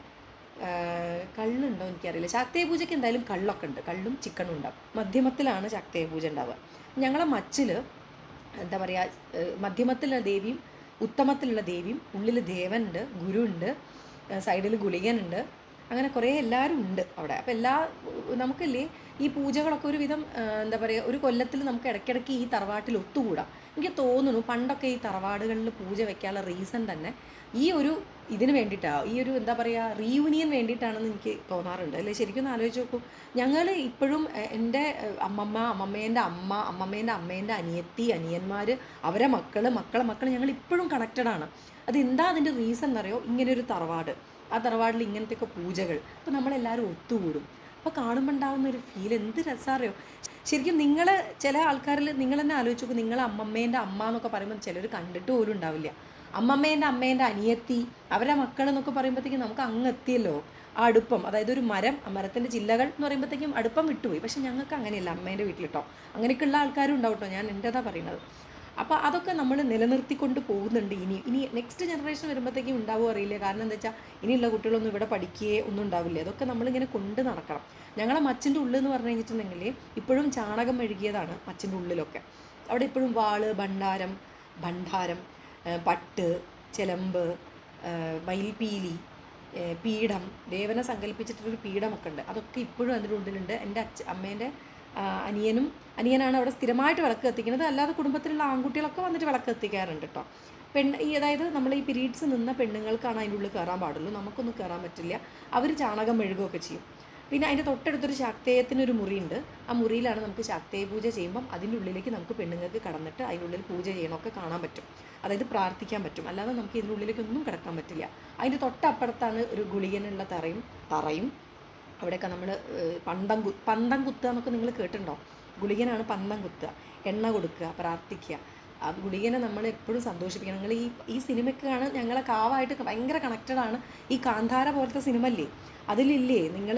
ആഹ് കള്ളുണ്ടോ എനിക്കറിയില്ല ശാക്തേയ പൂജയ്ക്ക് എന്തായാലും കള്ളൊക്കെ ഉണ്ട് കള്ളും ചിക്കനും ഉണ്ടാവും മധ്യമത്തിലാണ് ശാക്തേയ പൂജ ഉണ്ടാവുക ഞങ്ങളെ മച്ചിൽ എന്താ പറയുക മധ്യമത്തിലുള്ള ദേവിയും ഉത്തമത്തിലുള്ള ദേവിയും ഉള്ളിൽ ദേവനുണ്ട് ഗുരുവുണ്ട് സൈഡിൽ ഗുളികനുണ്ട് അങ്ങനെ കുറേ എല്ലാവരും ഉണ്ട് അവിടെ അപ്പോൾ എല്ലാ നമുക്കില്ലേ ഈ പൂജകളൊക്കെ ഒരുവിധം ആ, എന്താ പറയുക ഒരു കൊല്ലത്തിൽ നമുക്ക് ഇടയ്ക്കിടയ്ക്ക് ഈ തറവാട്ടിൽ ഒത്തുകൂടാം എനിക്ക് തോന്നുന്നു പണ്ടൊക്കെ ഈ തറവാടുകളിൽ പൂജ വെക്കാനുള്ള റീസൺ തന്നെ ഈ ഒരു ഇതിന് വേണ്ടിയിട്ടാണ് ഈ ഒരു എന്താ പറയുക റീയൂണിയൻ വേണ്ടിയിട്ടാണെന്ന് എനിക്ക് തോന്നാറുണ്ട് അല്ലേ ശരിക്കും ഒന്ന് ആലോചിച്ച് നോക്കൂ ഞങ്ങൾ ഇപ്പോഴും എ- എൻ്റെ എഹ്, അമ്മമ്മ അമ്മമ്മേൻ്റെ അമ്മ അമ്മമ്മേൻ്റെ അമ്മേൻ്റെ അനിയത്തി അനിയന്മാർ അവരെ മക്കൾ മക്കളെ മക്കൾ ഞങ്ങൾ ഇപ്പോഴും കണക്റ്റഡ് ആണ് അത് എന്താ അതിൻ്റെ റീസൺ എന്നറിയോ ഇങ്ങനെ ഒരു തറവാട് ആ തറവാടിൽ ഇങ്ങനത്തെയൊക്കെ പൂജകൾ അപ്പോൾ നമ്മളെല്ലാവരും ഒത്തുകൂടും അപ്പോൾ കാണുമ്പോൾ ഉണ്ടാകുന്ന ഒരു ഫീൽ എന്ത് രസമറിയോ ശരിക്കും നിങ്ങൾ ചില ആൾക്കാരിൽ നിങ്ങൾ തന്നെ ആലോചിച്ച് നോക്കും നിങ്ങൾ അമ്മമ്മേൻ്റെ അമ്മ എന്നൊക്കെ പറയുമ്പോൾ ചിലർ കണ്ടിട്ട് പോലും ഉണ്ടാവില്ല അമ്മമ്മേൻ്റെ അമ്മേൻ്റെ അനിയത്തി അവരെ മക്കൾ എന്നൊക്കെ പറയുമ്പോഴത്തേക്കും നമുക്ക് അങ്ങ് എത്തിയല്ലോ ആ അടുപ്പം അതായത് ഒരു മരം ആ മരത്തിൻ്റെ ചില്ലകൾ എന്ന് പറയുമ്പോഴത്തേക്കും അടുപ്പം വിട്ടുപോയി പക്ഷെ ഞങ്ങൾക്ക് അങ്ങനെയല്ല അമ്മേൻ്റെ വീട്ടിലിട്ടോ അങ്ങനെയൊക്കെയുള്ള ആൾക്കാരും ഉണ്ടാവും കേട്ടോ ഞാൻ എൻ്റെതാ പറയുന്നത് അപ്പോൾ അതൊക്കെ നമ്മൾ നിലനിർത്തിക്കൊണ്ട് പോകുന്നുണ്ട് ഇനി ഇനി നെക്സ്റ്റ് ജനറേഷൻ വരുമ്പോഴത്തേക്കും ഉണ്ടാവുമോ അറിയില്ല കാരണം എന്താ വെച്ചാൽ ഇനിയുള്ള കുട്ടികളൊന്നും ഇവിടെ പഠിക്കുകയേ ഒന്നും ഉണ്ടാവില്ല അതൊക്കെ നമ്മളിങ്ങനെ കൊണ്ട് നടക്കണം ഞങ്ങളെ മച്ചിൻ്റെ ഉള്ളിൽ എന്ന് പറഞ്ഞു കഴിഞ്ഞിട്ടുണ്ടെങ്കിൽ ഇപ്പോഴും ചാണകം മെഴുകിയതാണ് മച്ചിൻ്റെ ഉള്ളിലൊക്കെ അവിടെ ഇപ്പോഴും വാള് ഭണ്ഡാരം ഭണ്ഡാരം ഏഹ് പട്ട് ചെലമ്പ് ഏഹ് മയിൽപീലി ഏഹ് പീഠം ദേവനെ സങ്കല്പിച്ചിട്ടൊരു പീഠമൊക്കെ ഉണ്ട് അതൊക്കെ ഇപ്പോഴും അതിൻ്റെ ഉള്ളിലുണ്ട് എൻ്റെ അച്ഛ അമ്മേൻ്റെ ആ, അനിയനും അനിയനാണ് അവിടെ സ്ഥിരമായിട്ട് വിളക്ക് കത്തിക്കുന്നത് അല്ലാതെ കുടുംബത്തിലുള്ള ആൺകുട്ടികളൊക്കെ വന്നിട്ട് വിളക്ക് കത്തിക്കാറുണ്ട് കേട്ടോ പെണ്ണ് ഈ അതായത് നമ്മൾ ഈ പീരീഡ്സ് നിന്ന പെണ്ണുങ്ങൾക്കാണ് അതിൻ്റെ ഉള്ളിൽ കയറാൻ പാടുള്ളൂ നമുക്കൊന്നും കയറാൻ പറ്റില്ല അവർ ചാണകം മെഴുകുകയൊക്കെ ചെയ്യും പിന്നെ അതിൻ്റെ തൊട്ടടുത്തൊരു ശാക്തേയത്തിനൊരു മുറിയുണ്ട് ആ മുറിയിലാണ് നമുക്ക് ശാക്തേയ പൂജ ചെയ്യുമ്പം അതിൻ്റെ ഉള്ളിലേക്ക് നമുക്ക് പെണ്ണുങ്ങൾക്ക് കടന്നിട്ട് അതിൻ്റെ ഉള്ളിൽ പൂജ ചെയ്യണമൊക്കെ കാണാൻ പറ്റും അതായത് പ്രാർത്ഥിക്കാൻ പറ്റും അല്ലാതെ നമുക്ക് ഇതിൻ്റെ ഉള്ളിലേക്കൊന്നും കിടക്കാൻ പറ്റില്ല അതിൻ്റെ തൊട്ടപ്പുറത്താണ് ഒരു ഗുളികനുള്ള തറയും തറയും അവിടെയൊക്കെ നമ്മൾ പന്തം കു പന്തം കുത്തുക എന്നൊക്കെ നിങ്ങൾ കേട്ടിട്ടുണ്ടോ ഗുളികനാണ് പന്തം കുത്തുക എണ്ണ കൊടുക്കുക പ്രാർത്ഥിക്കുക ആ ഗുളികനെ നമ്മൾ എപ്പോഴും സന്തോഷിപ്പിക്കണം നിങ്ങൾ ഈ ഈ സിനിമയ്ക്കാണ് ഞങ്ങളെ കാവായിട്ട് ഭയങ്കര കണക്റ്റഡ് ആണ് ഈ കാന്താര പോലത്തെ സിനിമ അല്ലേ അതിലില്ലേ നിങ്ങൾ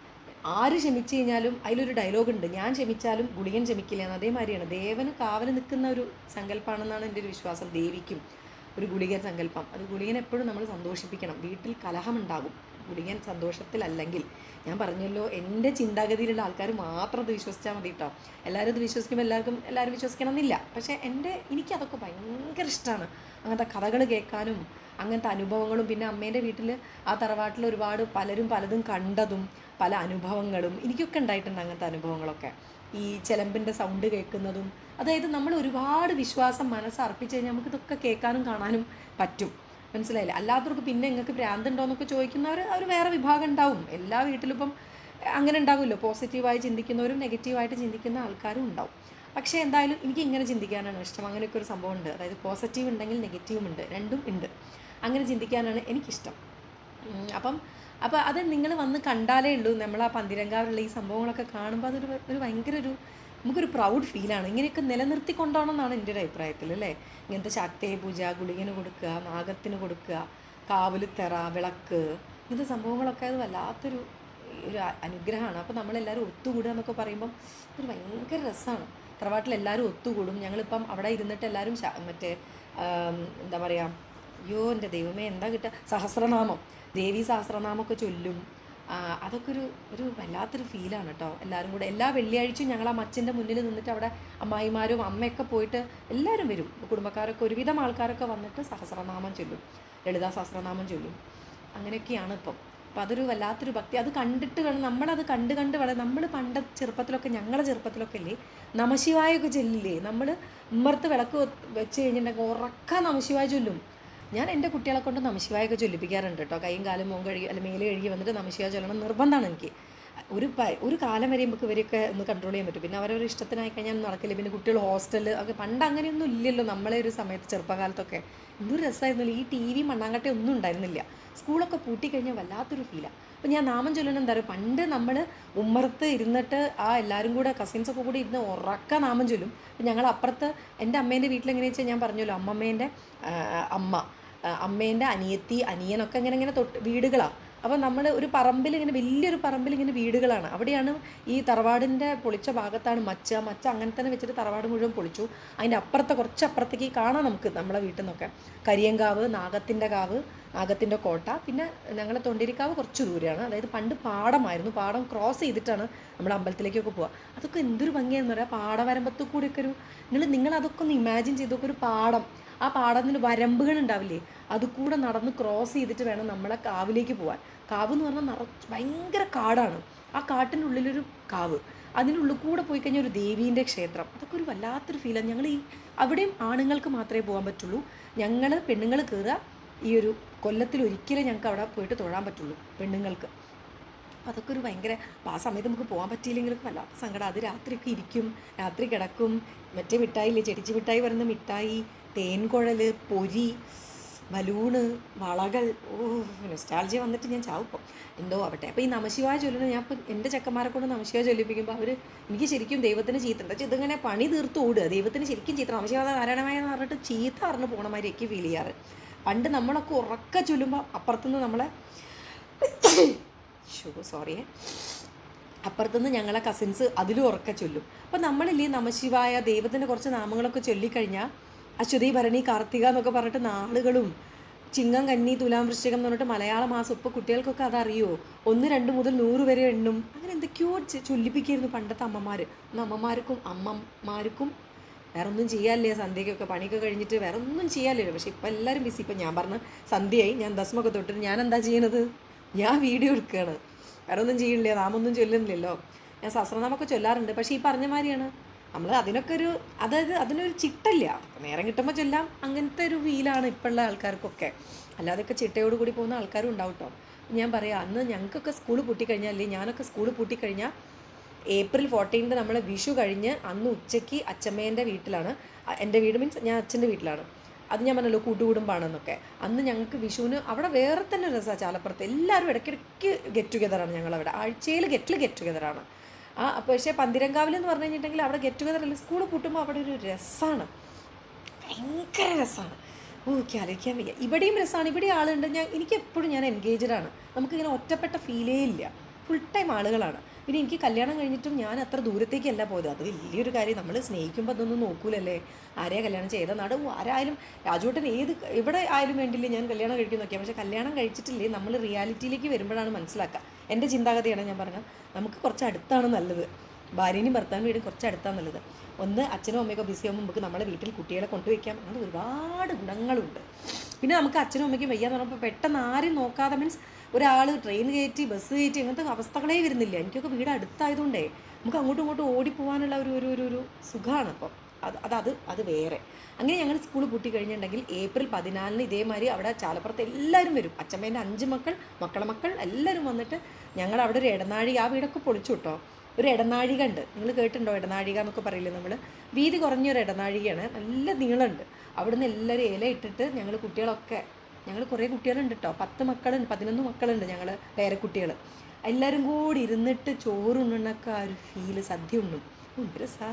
ആര് ക്ഷമിച്ചു കഴിഞ്ഞാലും അതിലൊരു ഡയലോഗ് ഉണ്ട് ഞാൻ ക്ഷമിച്ചാലും ഗുളികൻ ക്ഷമിക്കില്ല എന്ന് അതേമാതിരിയാണ് ദേവന് കാവല് നിൽക്കുന്ന ഒരു സങ്കല്പമാണെന്നാണ് എൻ്റെ ഒരു വിശ്വാസം ദേവിക്കും ഒരു ഗുളികൻ സങ്കല്പം അത് ഗുളികൻ എപ്പോഴും നമ്മൾ സന്തോഷിപ്പിക്കണം വീട്ടിൽ കലഹമുണ്ടാകും ഗുളികൻ സന്തോഷത്തിലല്ലെങ്കിൽ ഞാൻ പറഞ്ഞല്ലോ എൻ്റെ ചിന്താഗതിയിലുള്ള ആൾക്കാർ മാത്രം അത് വിശ്വസിച്ചാൽ മതി കേട്ടോ എല്ലാവരും ഇത് വിശ്വസിക്കുമ്പോൾ എല്ലാവർക്കും എല്ലാവരും വിശ്വസിക്കണം എന്നില്ല പക്ഷേ എൻ്റെ എനിക്കതൊക്കെ ഭയങ്കര ഇഷ്ടമാണ് അങ്ങനത്തെ കഥകൾ കേൾക്കാനും അങ്ങനത്തെ അനുഭവങ്ങളും പിന്നെ അമ്മേൻ്റെ വീട്ടിൽ ആ തറവാട്ടിൽ ഒരുപാട് പലരും പലതും കണ്ടതും പല അനുഭവങ്ങളും എനിക്കൊക്കെ ഉണ്ടായിട്ടുണ്ട് അങ്ങനത്തെ അനുഭവങ്ങളൊക്കെ ഈ ചിലമ്പിൻ്റെ സൗണ്ട് കേൾക്കുന്നതും അതായത് നമ്മൾ ഒരുപാട് വിശ്വാസം മനസ്സർപ്പിച്ച് കഴിഞ്ഞാൽ നമുക്ക് ഇതൊക്കെ കേൾക്കാനും കാണാനും പറ്റും മനസ്സിലായില്ലേ അല്ലാത്തവർക്ക് പിന്നെ നിങ്ങൾക്ക് ഭ്രാന്തുണ്ടോ എന്നൊക്കെ ചോദിക്കുന്നവർ അവർ വേറെ വിഭാഗം ഉണ്ടാവും എല്ലാ വീട്ടിലും ഇപ്പം അങ്ങനെ ഉണ്ടാവുമല്ലോ പോസിറ്റീവായി ചിന്തിക്കുന്നവരും നെഗറ്റീവായിട്ട് ചിന്തിക്കുന്ന ആൾക്കാരും ഉണ്ടാവും പക്ഷേ എന്തായാലും എനിക്ക് ഇങ്ങനെ ചിന്തിക്കാനാണ് ഇഷ്ടം അങ്ങനെയൊക്കെ ഒരു സംഭവം ഉണ്ട് അതായത് പോസിറ്റീവ് ഉണ്ടെങ്കിൽ നെഗറ്റീവും ഉണ്ട് രണ്ടും ഉണ്ട് അങ്ങനെ ചിന്തിക്കാനാണ് എനിക്കിഷ്ടം ഉം, അപ്പം അപ്പോൾ അത് നിങ്ങൾ വന്ന് കണ്ടാലേ ഉള്ളൂ നമ്മൾ ആ പന്തിരങ്കാവിലുള്ള ഈ സംഭവങ്ങളൊക്കെ കാണുമ്പോൾ അതൊരു ഒരു ഭയങ്കര ഒരു നമുക്കൊരു പ്രൗഡ് ഫീലാണ് ഇങ്ങനെയൊക്കെ നിലനിർത്തി കൊണ്ടുപോകണമെന്നാണ് എൻ്റെ ഒരു അഭിപ്രായത്തിൽ അല്ലേ ഇങ്ങനത്തെ ശാക്തേയ പൂജ ഗുളികന് കൊടുക്കുക നാഗത്തിന് കൊടുക്കുക കാവലിത്തെറ വിളക്ക് ഇങ്ങനത്തെ സംഭവങ്ങളൊക്കെ അത് വല്ലാത്തൊരു ഒരു അ- അനുഗ്രഹമാണ് അപ്പോൾ നമ്മളെല്ലാവരും ഒത്തുകൂടുക എന്നൊക്കെ പറയുമ്പം ഒരു ഭയങ്കര രസമാണ് തറവാട്ടിൽ എല്ലാവരും ഒത്തുകൂടും ഞങ്ങളിപ്പം അവിടെ ഇരുന്നിട്ട് എല്ലാവരും ശ- മറ്റേ ആം, എന്താ പറയുക അയ്യോ എൻ്റെ ദൈവമേ എന്താ കിട്ടുക സഹസ്രനാമം ദേവി സഹസ്രനാമമൊക്കെ ചൊല്ലും ആ, അതൊക്കെ ഒരു ഒരു വല്ലാത്തൊരു ഫീലാണ് കേട്ടോ എല്ലാവരും കൂടെ എല്ലാ വെള്ളിയാഴ്ചയും ഞങ്ങൾ ആ മച്ചിൻ്റെ മുന്നിൽ നിന്നിട്ട് അവിടെ അമ്മായിമാരും അമ്മയൊക്കെ പോയിട്ട് എല്ലാവരും വരും കുടുംബക്കാരൊക്കെ ഒരുവിധം ആൾക്കാരൊക്കെ വന്നിട്ട് സഹസ്രനാമം ചൊല്ലും ലളിതാ സഹസ്രനാമം ചൊല്ലും അങ്ങനെയൊക്കെയാണ് ഇപ്പം അപ്പം അതൊരു വല്ലാത്തൊരു ഭക്തി അത് കണ്ടിട്ട് വേണം നമ്മളത് കണ്ട് കണ്ട് വളരെ നമ്മൾ പണ്ട് ചെറുപ്പത്തിലൊക്കെ ഞങ്ങളുടെ ചെറുപ്പത്തിലൊക്കെ അല്ലേ നമശിവായൊക്കെ ചൊല്ലില്ലേ നമ്മൾ ഉമ്മർത്ത് വിളക്ക് വെ- വെച്ച് കഴിഞ്ഞിട്ടുണ്ടെങ്കിൽ ഉറക്ക നമശിവായ ചൊല്ലും ഞാൻ എൻ്റെ കുട്ടികളെ കൊണ്ട് നമശിവായൊക്കെ ചൊല്ലിപ്പിക്കാറുണ്ട് കേട്ടോ കൈയും കാലും മുഖം കഴുകി അല്ല മേല് കഴുകി വന്നിട്ട് നമശിവായ ചൊല്ലണം നിർബന്ധമാണ് എനിക്ക് ഒരു പ- ഒരു കാലം വരെ നമുക്ക് ഇവരെയൊക്കെ ഒന്ന് കൺട്രോൾ ചെയ്യാൻ പറ്റും പിന്നെ അവരവരുടെ ഇഷ്ടത്തിനായി കഴിഞ്ഞാൽ ഒന്നും നടക്കില്ല പിന്നെ കുട്ടികൾ ഹോസ്റ്റൽ ഒക്കെ പണ്ട് അങ്ങനെയൊന്നും ഇല്ലല്ലോ നമ്മളെ ഒരു സമയത്ത് ചെറുപ്പകാലത്തൊക്കെ എന്തൊരു രസമായിരുന്നില്ല ഈ ടി വി മണ്ണാങ്കട്ട ഒന്നും ഉണ്ടായിരുന്നില്ല സ്കൂളൊക്കെ പൂട്ടിക്കഴിഞ്ഞാൽ വല്ലാത്തൊരു ഫീലാണ് അപ്പം ഞാൻ നാമം ചൊല്ലണം എന്താ പറയുക പണ്ട് നമ്മൾ ഉമ്മറത്ത് ഇരുന്നിട്ട് ആ എല്ലാവരും കൂടെ കസിൻസൊക്കെ കൂടി ഇരുന്ന് ഉറക്ക നാമം ചൊല്ലും അപ്പം ഞങ്ങൾ അപ്പുറത്ത് എൻ്റെ അമ്മേൻ്റെ വീട്ടിലെങ്ങനെയാ വെച്ചാൽ ഞാൻ പറഞ്ഞല്ലോ അമ്മമ്മേൻ്റെ ആ, അമ്മ ആ, അമ്മേൻ്റെ അനിയത്തി അനിയനൊക്കെ ഇങ്ങനെ ഇങ്ങനെ തൊട്ട് വീടുകളാണ് അപ്പോൾ നമ്മൾ ഒരു പറമ്പിൽ ഇങ്ങനെ വലിയൊരു പറമ്പിൽ ഇങ്ങനെ വീടുകളാണ് അവിടെയാണ് ഈ തറവാടിൻ്റെ പൊളിച്ച ഭാഗത്താണ് മച്ച മച്ച അങ്ങനെ തന്നെ വെച്ചിട്ട് തറവാട് മുഴുവൻ പൊളിച്ചു അതിൻ്റെ അപ്പുറത്തെ കുറച്ച് അപ്പുറത്തേക്ക് കാണാം നമുക്ക് നമ്മളെ വീട്ടിൽ നിന്നൊക്കെ കരിയങ്കാവ് നാഗത്തിൻ്റെ കാവ് നാഗത്തിൻ്റെ കോട്ട പിന്നെ ഞങ്ങളെ തൊണ്ടിരിക്കാവ് കുറച്ച് ദൂരെയാണ് അതായത് പണ്ട് പാടമായിരുന്നു പാടം ക്രോസ് ചെയ്തിട്ടാണ് നമ്മൾ അമ്പലത്തിലേക്കൊക്കെ പോവുക അതൊക്കെ എന്തൊരു ഭംഗിയായിരുന്നു പറയാം പാടവരമ്പത്തു കൂടിയൊക്കെ ഒരു നിങ്ങൾ നിങ്ങൾ അതൊക്കെ ഒന്ന് ഇമാജിൻ ചെയ്തൊക്കെ ഒരു പാടം ആ പാടത്തിന് വരമ്പുകൾ ഉണ്ടാവില്ലേ അത് കൂടെ നടന്ന് ക്രോസ് ചെയ്തിട്ട് വേണം നമ്മളെ കാവിലേക്ക് പോകാൻ കാവ് എന്ന് പറഞ്ഞാൽ നിറ ഭയങ്കര കാടാണ് ആ കാട്ടിൻ്റെ ഉള്ളിലൊരു കാവ് അതിനുള്ളിൽ കൂടെ പോയി കഴിഞ്ഞാൽ ഒരു ദേവീൻ്റെ ക്ഷേത്രം അതൊക്കെ ഒരു വല്ലാത്തൊരു ഫീലാണ് ഞങ്ങൾ ഈ അവിടെയും ആണുങ്ങൾക്ക് മാത്രമേ പോകാൻ പറ്റുള്ളൂ ഞങ്ങൾ പെണ്ണുങ്ങൾ കയറുക ഈ ഒരു കൊല്ലത്തിൽ ഒരിക്കലേ ഞങ്ങൾക്ക് അവിടെ പോയിട്ട് തൊഴാൻ പറ്റുള്ളൂ പെണ്ണുങ്ങൾക്ക് അപ്പോൾ അതൊക്കെ ഒരു ഭയങ്കര അപ്പോൾ ആ സമയത്ത് നമുക്ക് പോകാൻ പറ്റിയില്ലെങ്കിലും വല്ലാത്ത സങ്കടം അത് രാത്രിയൊക്കെ ഇരിക്കും രാത്രി കിടക്കും മറ്റേ മിഠായില്ലേ ചെടിച്ച് മിഠായി പറയുന്ന മിഠായി തേൻകുഴൽ പൊരി ബലൂണ് വളകൾ ഓ നൊസ്റ്റാൾജിയ വന്നിട്ട് ഞാൻ ചാവിപ്പം എന്തോ ആവട്ടെ അപ്പോൾ ഈ നമശിവായ ചൊല്ലുന്ന ഞാൻ ഇപ്പം എൻ്റെ ചെക്കന്മാരെ കൊണ്ട് നമശിവായ ചൊല്ലിപ്പിക്കുമ്പോൾ അവർ എനിക്ക് ശരിക്കും ദൈവത്തിന് ചീത്ത എന്താ വെച്ചാൽ ഇതിങ്ങനെ പണി തീർത്ത് ഓടുക ദൈവത്തിന് ശരിക്കും ചീത്ത നമശിവായ നാരായണമായ എന്ന് പറഞ്ഞിട്ട് ചീത്ത അറിഞ്ഞ് പോണ മാതിരി എനിക്ക് ഫീൽ ചെയ്യാറ് പണ്ട് നമ്മളൊക്കെ ഉറക്ക ചൊല്ലുമ്പോൾ അപ്പുറത്തുനിന്ന് നമ്മളെ ഷോ സോറിയേ അപ്പുറത്തുനിന്ന് ഞങ്ങളെ കസിൻസ് അതിലും ഉറക്കെ ചൊല്ലും അപ്പം നമ്മളില്ലേ നമശിവായ ദൈവത്തിൻ്റെ കുറച്ച് നാമങ്ങളൊക്കെ ചൊല്ലിക്കഴിഞ്ഞാൽ അശ്വതി ഭരണി കാർത്തിക എന്നൊക്കെ പറഞ്ഞിട്ട് നാളുകളും ചിങ്ങം കന്നി തുലാം വൃശ്ചികം എന്ന് പറഞ്ഞിട്ട് മലയാള മാസം ഇപ്പോൾ കുട്ടികൾക്കൊക്കെ അതറിയോ ഒന്ന് രണ്ട് മുതൽ നൂറ് വരെ എണ്ണും അങ്ങനെ എന്തൊക്കെയോ ചെ- ചൊല്ലിപ്പിക്കായിരുന്നു പണ്ടത്തെ അമ്മമാർ അന്ന് അമ്മമാർക്കും അമ്മമാർക്കും വേറെ ഒന്നും ചെയ്യാനില്ലേ സന്ധ്യയ്ക്കൊക്കെ പണിയൊക്കെ കഴിഞ്ഞിട്ട് വേറെ ഒന്നും ചെയ്യാനില്ലല്ലോ പക്ഷെ ഇപ്പം എല്ലാവരും ബിസി ഇപ്പം ഞാൻ പറഞ്ഞ സന്ധ്യയായി ഞാൻ ദസ്മൊക്കെ തൊട്ടിട്ട് ഞാൻ എന്താ ചെയ്യണത് ഞാൻ വീഡിയോ എടുക്കുകയാണ് വേറെ ഒന്നും ചെയ്യണില്ല നാമൊന്നും ചൊല്ലുന്നില്ലല്ലോ ഞാൻ സഹസ്രനാമൊക്കെ ചൊല്ലാറുണ്ട് പക്ഷേ ഈ പറഞ്ഞ മാതിരിയാണ് നമ്മൾ അതിനൊക്കെ ഒരു അതായത് അതിനൊരു ചിട്ടല്ല നേരം കിട്ടുമ്പോൾ ചൊല്ലാം അങ്ങനത്തെ ഒരു ഫീലാണ് ഇപ്പോഴുള്ള ആൾക്കാർക്കൊക്കെ അല്ലാതെയൊക്കെ ചിട്ടയോട് കൂടി പോകുന്ന ആൾക്കാരും ഉണ്ടാവും കേട്ടോ ഞാൻ പറയാം അന്ന് ഞങ്ങൾക്കൊക്കെ സ്കൂൾ പൂട്ടിക്കഴിഞ്ഞാൽ അല്ലെങ്കിൽ ഞാനൊക്കെ സ്കൂൾ പൂട്ടിക്കഴിഞ്ഞാൽ ഏപ്രിൽ ഫോർട്ടീൻത് നമ്മൾ വിഷു കഴിഞ്ഞ് അന്ന് ഉച്ചയ്ക്ക് അച്ചമ്മേൻ്റെ വീട്ടിലാണ് അ- എൻ്റെ വീട് മീൻസ് ഞാൻ അച്ഛൻ്റെ വീട്ടിലാണ് അത് ഞാൻ പറഞ്ഞല്ലോ കൂട്ടുകുടുംബാണെന്നൊക്കെ അന്ന് ഞങ്ങൾക്ക് വിഷുവിന് അവിടെ വേറെ തന്നെ രസമാണ് ചാലപ്പുറത്ത് എല്ലാവരും ഇടയ്ക്കിടയ്ക്ക് ഗെറ്റ് ടുഗെദറാണ് ഞങ്ങളവിടെ ആഴ്ചയിൽ ഗെറ്റിൽ ഗെറ്റ് ടുഗെദറാണ് ആ അപ്പോൾ പക്ഷേ പന്തിരങ്കാവിൽ എന്ന് പറഞ്ഞു കഴിഞ്ഞിട്ടുണ്ടെങ്കിൽ അവിടെ ഗെറ്റ് ടുഗെദർ അല്ല സ്കൂൾ പൂട്ടുമ്പോൾ അവിടെ ഒരു രസമാണ് ഭയങ്കര രസമാണ് ഓ എനിക്ക് ആലോചിക്കാൻ വയ്യ ഇവിടെയും രസമാണ് ഇവിടെ ആളുണ്ട് ഞാൻ എനിക്ക് എപ്പോഴും ഞാൻ എൻഗേജ്ഡ് ആണ് നമുക്കിങ്ങനെ ഒറ്റപ്പെട്ട ഫീലേ ഇല്ല ഫുൾ ടൈം ആളുകളാണ് പിന്നെ എനിക്ക് കല്യാണം കഴിഞ്ഞിട്ടും ഞാൻ അത്ര ദൂരത്തേക്കല്ല പോയത് അത് വലിയൊരു കാര്യം നമ്മൾ സ്നേഹിക്കുമ്പോൾ അതൊന്നും നോക്കൂലല്ലേ ആരെയാ കല്യാണം ചെയ്ത നട ഓ, ആരായാലും രാജുവേട്ടൻ ഏത് എവിടെ ആയാലും വേണ്ടില്ല ഞാൻ കല്യാണം കഴിക്കും നോക്കിയാൽ പക്ഷേ കല്യാണം കഴിച്ചിട്ടില്ലേ നമ്മൾ റിയാലിറ്റിയിലേക്ക് വരുമ്പോഴാണ് മനസ്സിലാക്കുക എൻ്റെ ചിന്താഗതിയാണ് ഞാൻ പറഞ്ഞത് നമുക്ക് കുറച്ച് അടുത്താണ് നല്ലത് ഭാര്യനും ഭർത്താവിനും വീടും കുറച്ച് അടുത്താണ് നല്ലത് ഒന്ന് അച്ഛനും അമ്മയൊക്കെ ബിസി ആകുമ്പോൾ നമുക്ക് നമ്മളെ വീട്ടിൽ കുട്ടികളെ കൊണ്ടുവയ്ക്കാം അങ്ങനെ ഒരുപാട് ഗുണങ്ങളുണ്ട് പിന്നെ നമുക്ക് അച്ഛനും അമ്മയ്ക്കും വയ്യാന്ന് പറഞ്ഞപ്പോൾ പെട്ടെന്ന് ആരും നോക്കാതെ മീൻസ് ഒരാൾ ട്രെയിൻ കയറ്റി ബസ് കയറ്റി അങ്ങനത്തെ അവസ്ഥകളേ വരുന്നില്ല എനിക്കൊക്കെ വീട് അടുത്തായതുകൊണ്ടേ നമുക്ക് അങ്ങോട്ടും ഇങ്ങോട്ടും ഓടിപ്പോകാനുള്ള ഒരു ഒരു ഒരു ഒരു സുഖമാണ് അപ്പം അത് അത് അത് അത് വേറെ അങ്ങനെ ഞങ്ങൾ സ്കൂൾ പൂട്ടി കഴിഞ്ഞിട്ടുണ്ടെങ്കിൽ ഏപ്രിൽ പതിനാലിന് ഇതേമാതിരി അവിടെ ചാലപ്പുറത്ത് എല്ലാവരും വരും അച്ഛമ്മേൻ്റെ അഞ്ച് മക്കൾ മക്കളെ മക്കൾ എല്ലാവരും വന്നിട്ട് ഞങ്ങൾ അവിടെ ഒരു ഇടനാഴി ആ വീടൊക്കെ പൊളിച്ചു കേട്ടോ ഒരു ഇടനാഴിക ഉണ്ട് നിങ്ങൾ കേട്ടിട്ടുണ്ടോ ഇടനാഴിക എന്നൊക്കെ പറയില്ലേ നമ്മൾ വീതി കുറഞ്ഞൊരു ഇടനാഴികയാണ് നല്ല നീളമുണ്ട് അവിടുന്ന് എല്ലാവരും ഇല ഇട്ടിട്ട് ഞങ്ങൾ കുട്ടികളൊക്കെ ഞങ്ങൾ കുറേ കുട്ടികളുണ്ട് കേട്ടോ പത്ത് മക്കളുണ്ട് പതിനൊന്ന് മക്കളുണ്ട് ഞങ്ങൾ പേരക്കുട്ടികൾ എല്ലാവരും കൂടി ഇരുന്നിട്ട് ചോറുണ്ണണൊക്കെ ആ ഒരു ഫീല് സദ്യ ഉണ്ണും എന്ത് രസാ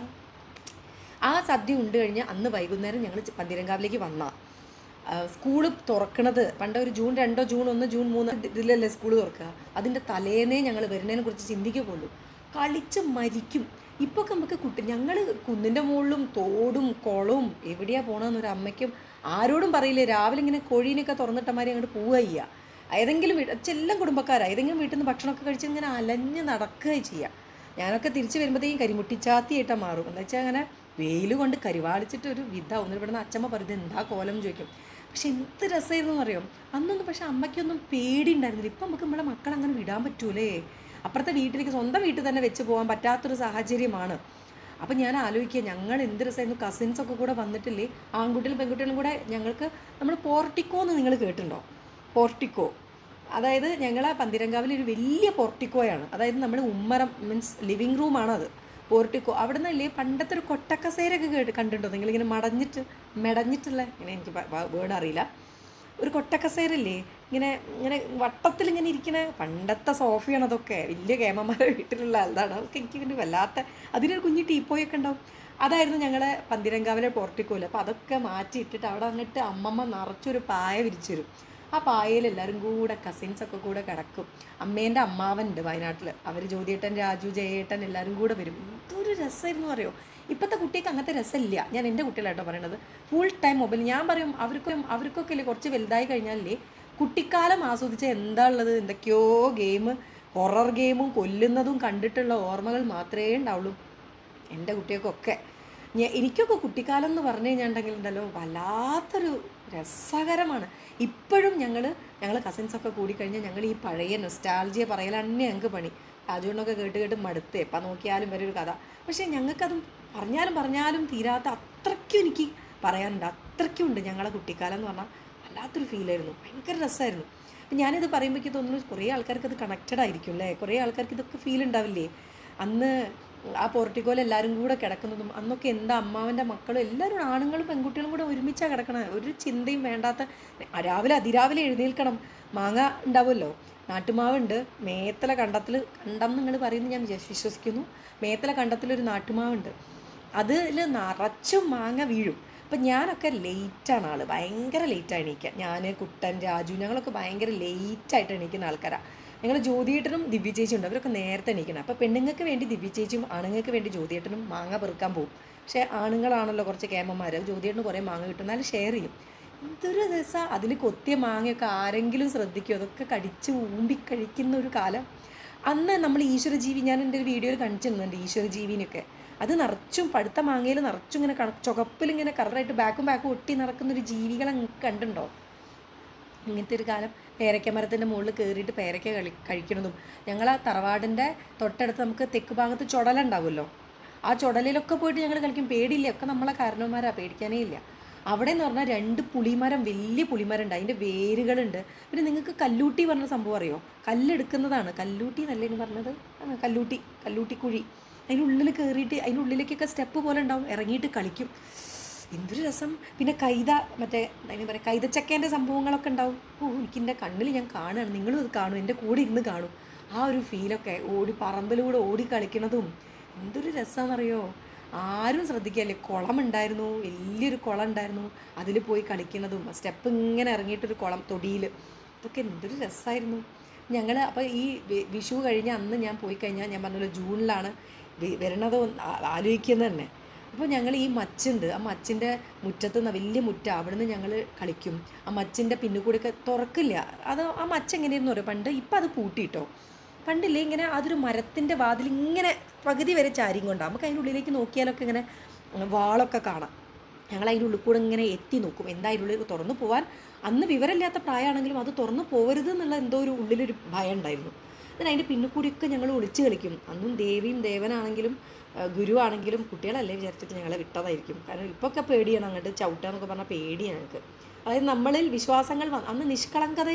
ആ സദ്യ ഉണ്ട് കഴിഞ്ഞ് അന്ന് വൈകുന്നേരം ഞങ്ങൾ പന്തിരങ്കാവിലേക്ക് വന്നാ സ്കൂള് തുറക്കണത് പണ്ട് ഒരു ജൂൺ രണ്ടോ ജൂൺ ഒന്ന് ജൂൺ മൂന്ന് ഇതിലല്ലേ സ്കൂൾ തുറക്കുക അതിൻ്റെ തലേന്നേ ഞങ്ങൾ വരുന്നതിനെ കുറിച്ച് ചിന്തിക്കുകയുള്ളൂ കളിച്ച് മരിക്കും ഇപ്പോൾ നമുക്ക് കുട്ടി ഞങ്ങൾ കുന്നിൻ്റെ മുകളിലും തോടും കുളവും എവിടെയാ പോകണമെന്നൊരു അമ്മയ്ക്കും ആരോടും പറയില്ലേ രാവിലെ ഇങ്ങനെ കോഴീനൊക്കെ തുറന്നിട്ടമാരി അങ്ങോട്ട് പോവുക ചെയ്യുക ഏതെങ്കിലും വീട് എല്ലാം കുടുംബക്കാരാണ് ഏതെങ്കിലും വീട്ടിൽ നിന്ന് ഭക്ഷണമൊക്കെ കഴിച്ച് ഇങ്ങനെ അലഞ്ഞ് നടക്കുക ചെയ്യുക ഞാനൊക്കെ തിരിച്ച് വരുമ്പോഴത്തേക്കും കരിമുട്ടിച്ചാത്തിയായിട്ടാണ് മാറും എന്താ വെച്ചാൽ അങ്ങനെ വെയിൽ കൊണ്ട് കരിവാളിച്ചിട്ട് ഒരു വിധാവും എന്നിട്ട് ഇവിടുന്ന് അച്ഛമ്മ പറയുന്നത് എന്താ കോലം ചോദിക്കും പക്ഷെ എന്ത് രസമായിരുന്നു എന്നറിയോ അന്നൊന്നും പക്ഷെ അമ്മയ്ക്കൊന്നും പേടി ഉണ്ടായിരുന്നില്ല ഇപ്പം നമുക്ക് നമ്മുടെ മക്കളെ അങ്ങനെ വിടാൻ പറ്റൂലേ അപ്പുറത്തെ വീട്ടിലേക്ക് സ്വന്തം വീട്ടിൽ തന്നെ വെച്ച് പോകാൻ പറ്റാത്തൊരു സാഹചര്യമാണ് അപ്പം ഞാൻ ആലോചിക്കുക ഞങ്ങൾ എന്ത് രസമായിരുന്നു കസിൻസ് ഒക്കെ കൂടെ വന്നിട്ടില്ലേ ആൺകുട്ടികളും പെൺകുട്ടികളും കൂടെ ഞങ്ങൾക്ക് നമ്മൾ പോർട്ടിക്കോ എന്ന് നിങ്ങൾ കേട്ടിട്ടുണ്ടോ പോർട്ടിക്കോ അതായത് ഞങ്ങളെ പന്തിരങ്കാവിൽ ഒരു വലിയ പോർട്ടിക്കോയാണ് അതായത് നമ്മുടെ ഉമ്മറം മീൻസ് ലിവിങ് റൂമാണത് പോർട്ടിക്കോ അവിടെ നിന്നല്ലേ പണ്ടത്തെ ഒരു കൊട്ടക്കസേരൊക്കെ കേട്ട് കണ്ടിട്ടുണ്ടോ നിങ്ങളിങ്ങനെ മടഞ്ഞിട്ട് മെടഞ്ഞിട്ടുള്ള ഇങ്ങനെ എനിക്ക് വേർഡ് അറിയില്ല ഒരു കൊട്ടക്കസേരല്ലേ ഇങ്ങനെ ഇങ്ങനെ വട്ടത്തിൽ ഇങ്ങനെ ഇരിക്കണ പണ്ടത്തെ സോഫയാണ് അതൊക്കെ വലിയ കേമന്മാരുടെ വീട്ടിലുള്ള അതാണ് അതൊക്കെ എനിക്ക് പിന്നെ വല്ലാത്ത അതിനൊരു കുഞ്ഞു ടീപ്പോയൊക്കെ ഉണ്ടാവും അതായിരുന്നു ഞങ്ങളെ പന്തിരങ്കാവിലെ പോർട്ടിക്കോയിൽ അപ്പോൾ അതൊക്കെ മാറ്റി ഇട്ടിട്ട് അവിടെ വന്നിട്ട് അമ്മമ്മ നിറച്ചൊരു പായ വിരിച്ചു തരും ആ പായയിൽ എല്ലാവരും കൂടെ കസിൻസ് ഒക്കെ കൂടെ കിടക്കും അമ്മേൻ്റെ അമ്മാവനുണ്ട് വയനാട്ടിൽ അവർ ജ്യോതിയേട്ടൻ രാജു ജയേട്ടൻ എല്ലാവരും കൂടെ വരും എന്തൊരു രസമായിരുന്നു അറിയോ ഇപ്പോഴത്തെ കുട്ടിക്ക് അങ്ങനത്തെ രസമില്ല ഞാൻ എൻ്റെ കുട്ടികളായിട്ടോ പറയണത് ഫുൾ ടൈം മൊബൈൽ ഞാൻ പറയും അവർക്കും അവർക്കൊക്കെ അല്ലേ കുറച്ച് വലുതായി കഴിഞ്ഞാലേ കുട്ടിക്കാലം ആസ്വദിച്ച എന്താ ഉള്ളത് എന്തൊക്കെയോ ഗെയിം ഹൊറർ ഗെയിമും കൊല്ലുന്നതും കണ്ടിട്ടുള്ള ഓർമ്മകൾ മാത്രമേ ഉണ്ടാവുള്ളൂ എൻ്റെ കുട്ടികൾക്കൊക്കെ ഞ- എനിക്കൊക്കെ കുട്ടിക്കാലം എന്ന് പറഞ്ഞു കഴിഞ്ഞിട്ടുണ്ടെങ്കിൽ ഉണ്ടല്ലോ വല്ലാത്തൊരു രസകരമാണ് ഇപ്പോഴും ഞങ്ങൾ ഞങ്ങൾ കസിൻസൊക്കെ കൂടിക്കഴിഞ്ഞാൽ ഞങ്ങൾ ഈ പഴയ നൊസ്റ്റാൾജിയ പറയൽ തന്നെ ഞങ്ങൾക്ക് പണി രാജുവിനൊക്കെ കേട്ട് കേട്ട് മടുത്ത് എപ്പം നോക്കിയാലും വരെ ഒരു കഥ പക്ഷേ ഞങ്ങൾക്കതും പറഞ്ഞാലും പറഞ്ഞാലും തീരാത്ത അത്രയ്ക്കും എനിക്ക് പറയാനുണ്ട് അത്രയ്ക്കും ഉണ്ട് ഞങ്ങളെ കുട്ടിക്കാലം എന്ന് പറഞ്ഞാൽ വല്ലാത്തൊരു ഫീലായിരുന്നു ഭയങ്കര രസമായിരുന്നു അപ്പം ഞാനിത് പറയുമ്പോൾ എനിക്ക് തോന്നുന്നു കുറേ ആൾക്കാർക്ക് അത് കണക്റ്റഡ് ആയിരിക്കും അല്ലേ കുറേ ആൾക്കാർക്ക് ഇതൊക്കെ ഫീൽ ഉണ്ടാവില്ലേ അന്ന് ആ പോർട്ടിക്കോയിൽ എല്ലാവരും കൂടെ കിടക്കുന്നതും അന്നൊക്കെ എന്താ അമ്മാവൻ്റെ മക്കളും എല്ലാവരും ആണുങ്ങളും പെൺകുട്ടികളും കൂടെ ഒരുമിച്ചാണ് കിടക്കണത് ഒരു ചിന്തയും വേണ്ടാത്ത രാവിലെ അതിരാവിലെ എഴുന്നേൽക്കണം മാങ്ങ ഉണ്ടാവുമല്ലോ നാട്ടുമാവുണ്ട് മേത്തല കണ്ടത്തിൽ കണ്ടം നിങ്ങൾ പറയുന്നത് ഞാൻ വിശ്വ- വിശ്വസിക്കുന്നു മേത്തല കണ്ടത്തിലൊരു നാട്ടുമാവുണ്ട് അതിൽ നിറച്ചും മാങ്ങ വീഴും അപ്പം ഞാനൊക്കെ ലേറ്റാണ് ആൾ ഭയങ്കര ലേറ്റാണ് എണീക്കുക ഞാൻ കുട്ടൻ രാജു ഞങ്ങളൊക്കെ ഭയങ്കര ലേറ്റായിട്ട് എണീക്കുന്ന ആൾക്കാരാണ് ഞങ്ങൾ ജ്യോതിയേട്ടനും ദിവ്യ ചേച്ചിയും ഉണ്ട് അവരൊക്കെ നേരത്തെ എണീക്കണം അപ്പോൾ പെണ്ണുങ്ങൾക്ക് വേണ്ടി ദിവ്യ ചേച്ചിയും ആണുങ്ങൾക്ക് വേണ്ടി ജ്യോതിയേട്ടനും മാങ്ങ പെറുക്കാൻ പോകും പക്ഷേ ആണുങ്ങളാണല്ലോ കുറച്ച് കേമന്മാർ ജ്യോതിയേട്ടന് കുറേ മാങ്ങ കിട്ടും എന്നാലും ഷെയർ ചെയ്യും എന്തൊരു രസമാണ് അതിൽ കൊത്തിയ മാങ്ങയൊക്കെ ആരെങ്കിലും ശ്രദ്ധിക്കും അതൊക്കെ കടിച്ച് ഊമ്പി കഴിക്കുന്ന ഒരു കാലം അന്ന് നമ്മൾ ഈശ്വരജീവി ഞാൻ എൻ്റെ ഒരു വീഡിയോയിൽ കാണിച്ചിരുന്നുണ്ട് ഈശ്വരജീവിനൊക്കെ അത് നിറച്ചും പഴുത്ത മാങ്ങയിൽ നിറച്ചും ഇങ്ങനെ കണ ചുവപ്പിൽ ഇങ്ങനെ കളറായിട്ട് ബാക്കും ബാക്കും ഒട്ടി നടക്കുന്ന ഒരു ജീവികളെ നിങ്ങൾക്ക് കണ്ടുണ്ടോ ഇങ്ങനത്തെ ഒരു കാലം പേരയ്ക്ക മരത്തിൻ്റെ മുകളിൽ കയറിയിട്ട് പേരയ്ക്ക കളി കഴിക്കണതും ഞങ്ങൾ ആ തറവാടിൻ്റെ തൊട്ടടുത്ത് നമുക്ക് തെക്ക് ഭാഗത്ത് ചുടലുണ്ടാവുമല്ലോ ആ ചുടലിലൊക്കെ പോയിട്ട് ഞങ്ങൾ കളിക്കും പേടിയില്ല ഒക്കെ നമ്മളെ കാരണവന്മാരാ പേടിക്കാനേ ഇല്ല അവിടെ എന്ന് പറഞ്ഞാൽ രണ്ട് പുളിമരം വലിയ പുളിമരം ഉണ്ട് അതിൻ്റെ വേരുകളുണ്ട് പിന്നെ നിങ്ങൾക്ക് കല്ലൂട്ടി പറഞ്ഞ സംഭവം അറിയോ കല്ലെടുക്കുന്നതാണ് കല്ലൂട്ടി എന്നല്ലേ ഇനി പറഞ്ഞത് ആ, കല്ലൂട്ടി കല്ലൂട്ടിക്കുഴി അതിനുള്ളിൽ കയറിയിട്ട് അതിനുള്ളിലേക്കൊക്കെ സ്റ്റെപ്പ് പോലെ ഉണ്ടാവും ഇറങ്ങിയിട്ട് കളിക്കും എന്തൊരു രസം പിന്നെ കൈത മറ്റേ എന്താ പറയുക കൈതച്ചക്കേൻ്റെ സംഭവങ്ങളൊക്കെ ഉണ്ടാവും ഓ എനിക്കെൻ്റെ കണ്ണിൽ ഞാൻ കാണുകയാണ് നിങ്ങളും അത് കാണും എൻ്റെ കൂടെ ഇരുന്ന് കാണും ആ ഒരു ഫീലൊക്കെ ഓടി പറമ്പിലൂടെ ഓടി കളിക്കണതും എന്തൊരു രസമാണെന്നറിയോ ആരും ശ്രദ്ധിക്കല്ലേ കുളം ഉണ്ടായിരുന്നു വലിയൊരു കുളം ഉണ്ടായിരുന്നു അതിൽ പോയി കളിക്കണതും സ്റ്റെപ്പ് ഇങ്ങനെ ഇറങ്ങിയിട്ടൊരു കുളം തൊടിയിൽ ഇതൊക്കെ എന്തൊരു രസമായിരുന്നു ഞങ്ങൾ അപ്പോൾ ഈ വി- വിഷു കഴിഞ്ഞ് അന്ന് ഞാൻ പോയി കഴിഞ്ഞാൽ ഞാൻ പറഞ്ഞല്ലോ ജൂണിലാണ് വി- വരണത് ഒന്ന് ആ- ആലോചിക്കുന്നത് തന്നെ അപ്പോൾ ഞങ്ങൾ ഈ മച്ചുണ്ട് ആ മച്ചിൻ്റെ മുറ്റത്ത് നിന്ന് വലിയ മുറ്റ അവിടുന്ന് ഞങ്ങൾ കളിക്കും ആ മച്ചിൻ്റെ പിന്നുകൂടെയൊക്കെ തുറക്കില്ല അത് ആ മച്ച് എങ്ങനെയായിരുന്നു അറിയോ പണ്ട് ഇപ്പം അത് പൂട്ടിയിട്ടോ പണ്ടില്ലേ ഇങ്ങനെ അതൊരു മരത്തിൻ്റെ വാതിൽ ഇങ്ങനെ പകുതി വരെ ചാരിയും കൊണ്ടാണ് നമുക്ക് അതിൻ്റെ ഉള്ളിലേക്ക് നോക്കിയാലൊക്കെ ഇങ്ങനെ വാളൊക്കെ കാണാം ഞങ്ങൾ അതിൻ്റെ ഉള്ളിൽ കൂടെ ഇങ്ങനെ എത്തി നോക്കും എന്താ അതിൻ്റെ ഉള്ളിൽ തുറന്നു പോകാൻ അന്ന് വിവരമില്ലാത്ത പ്രായമാണെങ്കിലും അത് തുറന്നു പോകരുത് എന്നുള്ള എന്തോ ഒരു ഉള്ളിലൊരു ഭയം ഉണ്ടായിരുന്നു എന്നിട്ട് അതിൻ്റെ പിന്നിൽ കൂടിയൊക്കെ ഞങ്ങൾ ഒളിച്ച് കളിക്കും അന്നും ദേവിയും ദേവനാണെങ്കിലും ആ, ഗുരുവാണെങ്കിലും കുട്ടികളല്ലേ വിചാരിച്ചിട്ട് ഞങ്ങളെ വിട്ടതായിരിക്കും കാരണം ഇപ്പോൾ ഒക്കെ പേടിയാണ് അങ്ങോട്ട് ചവിട്ടാന്നൊക്കെ പറഞ്ഞാൽ പേടിയാണ് ഞങ്ങൾക്ക് അതായത് നമ്മളിൽ വിശ്വാസങ്ങൾ വന്ന് അന്ന് നിഷ്കളങ്കത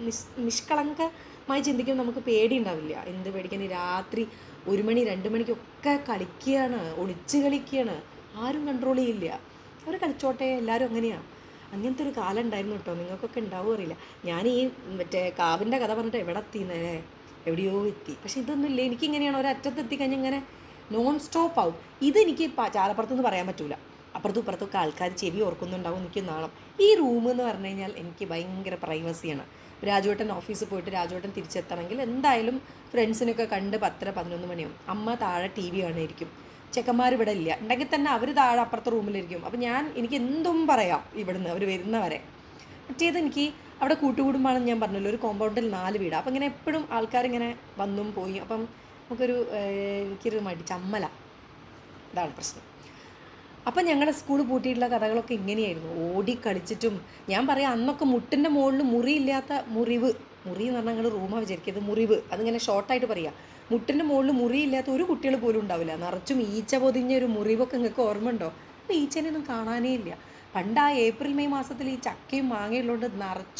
നിഷ്കളങ്കമായി ചിന്തിക്കുമ്പോൾ നമുക്ക് പേടി ഉണ്ടാവില്ല എന്ത് പേടിക്കാൻ ഈ രാത്രി ഒരു മണി രണ്ട് മണിക്കൊക്കെ കളിക്കുകയാണ് ഒളിച്ച് കളിക്കുകയാണ് ആരും കൺട്രോൾ ചെയ്യില്ല അവർ കളിച്ചോട്ടെ എല്ലാവരും അങ്ങനെയാണ് അങ്ങനത്തെ ഒരു കാലം ഉണ്ടായിരുന്നു കേട്ടോ നിങ്ങൾക്കൊക്കെ ഉണ്ടാവും അറിയില്ല ഞാൻ ഈ മറ്റേ കാവിൻ്റെ കഥ പറഞ്ഞിട്ട് എവിടെ എത്തിന്നേ എവിടെയോ എത്തി പക്ഷെ ഇതൊന്നും ഇല്ല എനിക്കിങ്ങനെയാണ് ഒരറ്റത്ത് എത്തിക്കഴിഞ്ഞാൽ ഇങ്ങനെ നോൺ സ്റ്റോപ്പ് ആവും ഇതെനിക്ക് പ- ചാലപ്പുറത്തുനിന്ന് പറയാൻ പറ്റൂല അപ്പുറത്തും ഇപ്പുറത്തൊക്കെ ആൾക്കാർ ചെവി ഓർക്കുന്നുണ്ടാവും എനിക്ക് നാണം ഈ റൂം എന്ന് പറഞ്ഞു കഴിഞ്ഞാൽ എനിക്ക് ഭയങ്കര പ്രൈവസിയാണ് രാജുവേട്ടൻ ഓഫീസിൽ പോയിട്ട് രാജുവേട്ടൻ തിരിച്ചെത്തണമെങ്കിൽ എന്തായാലും ഫ്രണ്ട്സിനൊക്കെ കണ്ട് പത്തര പതിനൊന്ന് മണിയാവും അമ്മ താഴെ ടി വി കാണുമായിരിക്കും ചെക്കന്മാർ ഇവിടെ ഇല്ല ഉണ്ടെങ്കിൽ തന്നെ അവർ താഴെ അപ്പുറത്തെ റൂമിലിരിക്കും അപ്പം ഞാൻ എനിക്ക് എന്തും പറയാം ഇവിടുന്ന് അവർ വരുന്നവരെ മറ്റേത് എനിക്ക് അവിടെ കൂട്ടുകുടുംബമാണെന്ന് ഞാൻ പറഞ്ഞല്ലോ ഒരു കോമ്പൗണ്ടിൽ നാല് വീട് അപ്പം ഇങ്ങനെ എപ്പോഴും ആൾക്കാരിങ്ങനെ വന്നും പോയി അപ്പം നമുക്കൊരു ഏഹ്, എനിക്കൊരു മടി ചമ്മല ഇതാണ് പ്രശ്നം അപ്പം ഞങ്ങളുടെ സ്കൂൾ പൂട്ടിയിട്ടുള്ള കഥകളൊക്കെ ഇങ്ങനെയായിരുന്നു ഓടി കളിച്ചിട്ടും ഞാൻ പറയാം അന്നൊക്കെ മുട്ടിൻ്റെ മുകളിൽ മുറിയില്ലാത്ത മുറിവ് മുറി എന്ന് പറഞ്ഞാൽ ഞങ്ങൾ റൂമാണ് വിചാരിക്കുന്നത് മുറിവ് അതിങ്ങനെ ഷോർട്ടായിട്ട് പറയാം മുട്ടിൻ്റെ മുകളിൽ മുറിയില്ലാത്ത ഒരു കുട്ടികൾ പോലും ഉണ്ടാവില്ല നിറച്ചും ഈച്ച പൊതിഞ്ഞ ഒരു മുറിവൊക്കെ നിങ്ങൾക്ക് ഓർമ്മ ഉണ്ടോ അപ്പോൾ ഈച്ചേനെയൊന്നും കാണാനേ ഇല്ല പണ്ട് ആ ഏപ്രിൽ മെയ് മാസത്തിൽ ഈ ചക്കയും മാങ്ങയും ഉള്ളതുകൊണ്ട് നിറച്ചും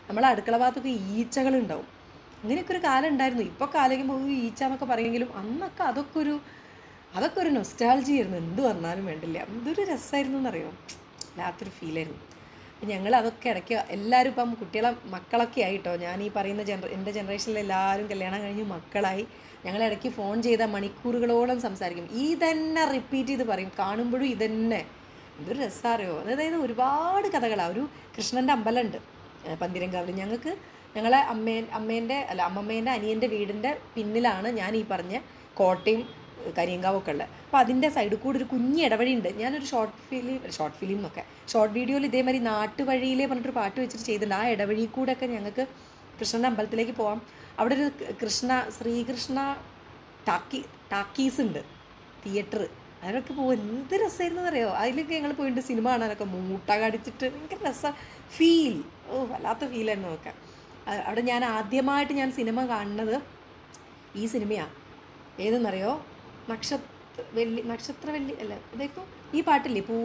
നമ്മളെ അടുക്കള ഭാഗത്തൊക്കെ ഈച്ചകളുണ്ടാവും അങ്ങനെയൊക്കെ ഒരു കാലം ഉണ്ടായിരുന്നു ഇപ്പോൾ കാലിക്കുമ്പോൾ ഈച്ച എന്നൊക്കെ പറയുമെങ്കിലും അന്നൊക്കെ അതൊക്കെ ഒരു അതൊക്കെ ഒരു നൊസ്റ്റാൾജി ആയിരുന്നു എന്ത് പറഞ്ഞാലും വേണ്ടില്ല എന്തൊരു രസമായിരുന്നു എന്നറിയോ വല്ലാത്തൊരു ഫീലായിരുന്നു ഞങ്ങൾ അതൊക്കെ ഇടയ്ക്ക് എല്ലാവരും ഇപ്പം കുട്ടികളെ മക്കളൊക്കെ ആയിട്ടോ ഞാൻ ഈ പറയുന്ന ജനറ എൻ്റെ ജനറേഷനിൽ എല്ലാവരും കല്യാണം കഴിഞ്ഞ് മക്കളായി ഞങ്ങൾ ഇടയ്ക്ക് ഫോൺ ചെയ്ത മണിക്കൂറുകളോളം സംസാരിക്കും ഈ തന്നെ റിപ്പീറ്റ് ചെയ്ത് പറയും കാണുമ്പോഴും ഇതന്നെ എന്തൊരു രസമാറിയോ അതായത് ഒരുപാട് കഥകളാണ് ഒരു കൃഷ്ണൻ്റെ അമ്പലമുണ്ട് ഏഹ് പന്തിരങ്കാവിൽ ഞങ്ങൾക്ക് ഞങ്ങളെ അമ്മേ അമ്മേൻ്റെ അല്ല അമ്മമ്മേൻ്റെ അനിയൻ്റെ വീടിൻ്റെ പിന്നിലാണ് ഞാൻ ഈ പറഞ്ഞ കോട്ടയും ഏഹ് കരിയങ്കാവൊക്കെ ഉള്ളത് അപ്പോൾ അതിൻ്റെ സൈഡിൽ കൂടെ ഒരു കുഞ്ഞ് ഇടവഴി ഉണ്ട് ഞാനൊരു ഷോർട്ട് ഫിലിം ഷോർട്ട് ഫിലിം എന്നൊക്കെ ഷോർട്ട് വീഡിയോയിൽ ഇതേമാതിരി നാട്ടുവഴിയിലെ പറഞ്ഞിട്ടൊരു പാട്ട് വെച്ചിട്ട് ചെയ്തിട്ടുണ്ട് ആ ഇടവഴി കൂടെ ഒക്കെ ഞങ്ങൾക്ക് കൃഷ്ണൻ്റെ അമ്പലത്തിലേക്ക് പോവാം അവിടെ ഒരു കൃഷ്ണ ശ്രീകൃഷ്ണ ടാക്കി ടാക്കീസ് ഉണ്ട് തിയേറ്റർ അതിലൊക്കെ പോകും എന്ത് രസമായിരുന്നു അറിയോ അതിലൊക്കെ ഞങ്ങൾ പോയിട്ട് സിനിമ കാണാനൊക്കെ മൂട്ട കടിച്ചിട്ട് ഭയങ്കര രസം ഫീൽ ഓ വല്ലാത്ത ഫീലായിരുന്നു നോക്കാം അവിടെ ഞാൻ ആദ്യമായിട്ട് ഞാൻ സിനിമ കാണുന്നത് ഈ സിനിമയാണ് ഏതെന്നറിയോ നക്ഷത്ര വെള്ളി നക്ഷത്ര വെള്ളി അല്ല ഇതായിരുന്നു ഈ പാട്ടില്ലേ പൂ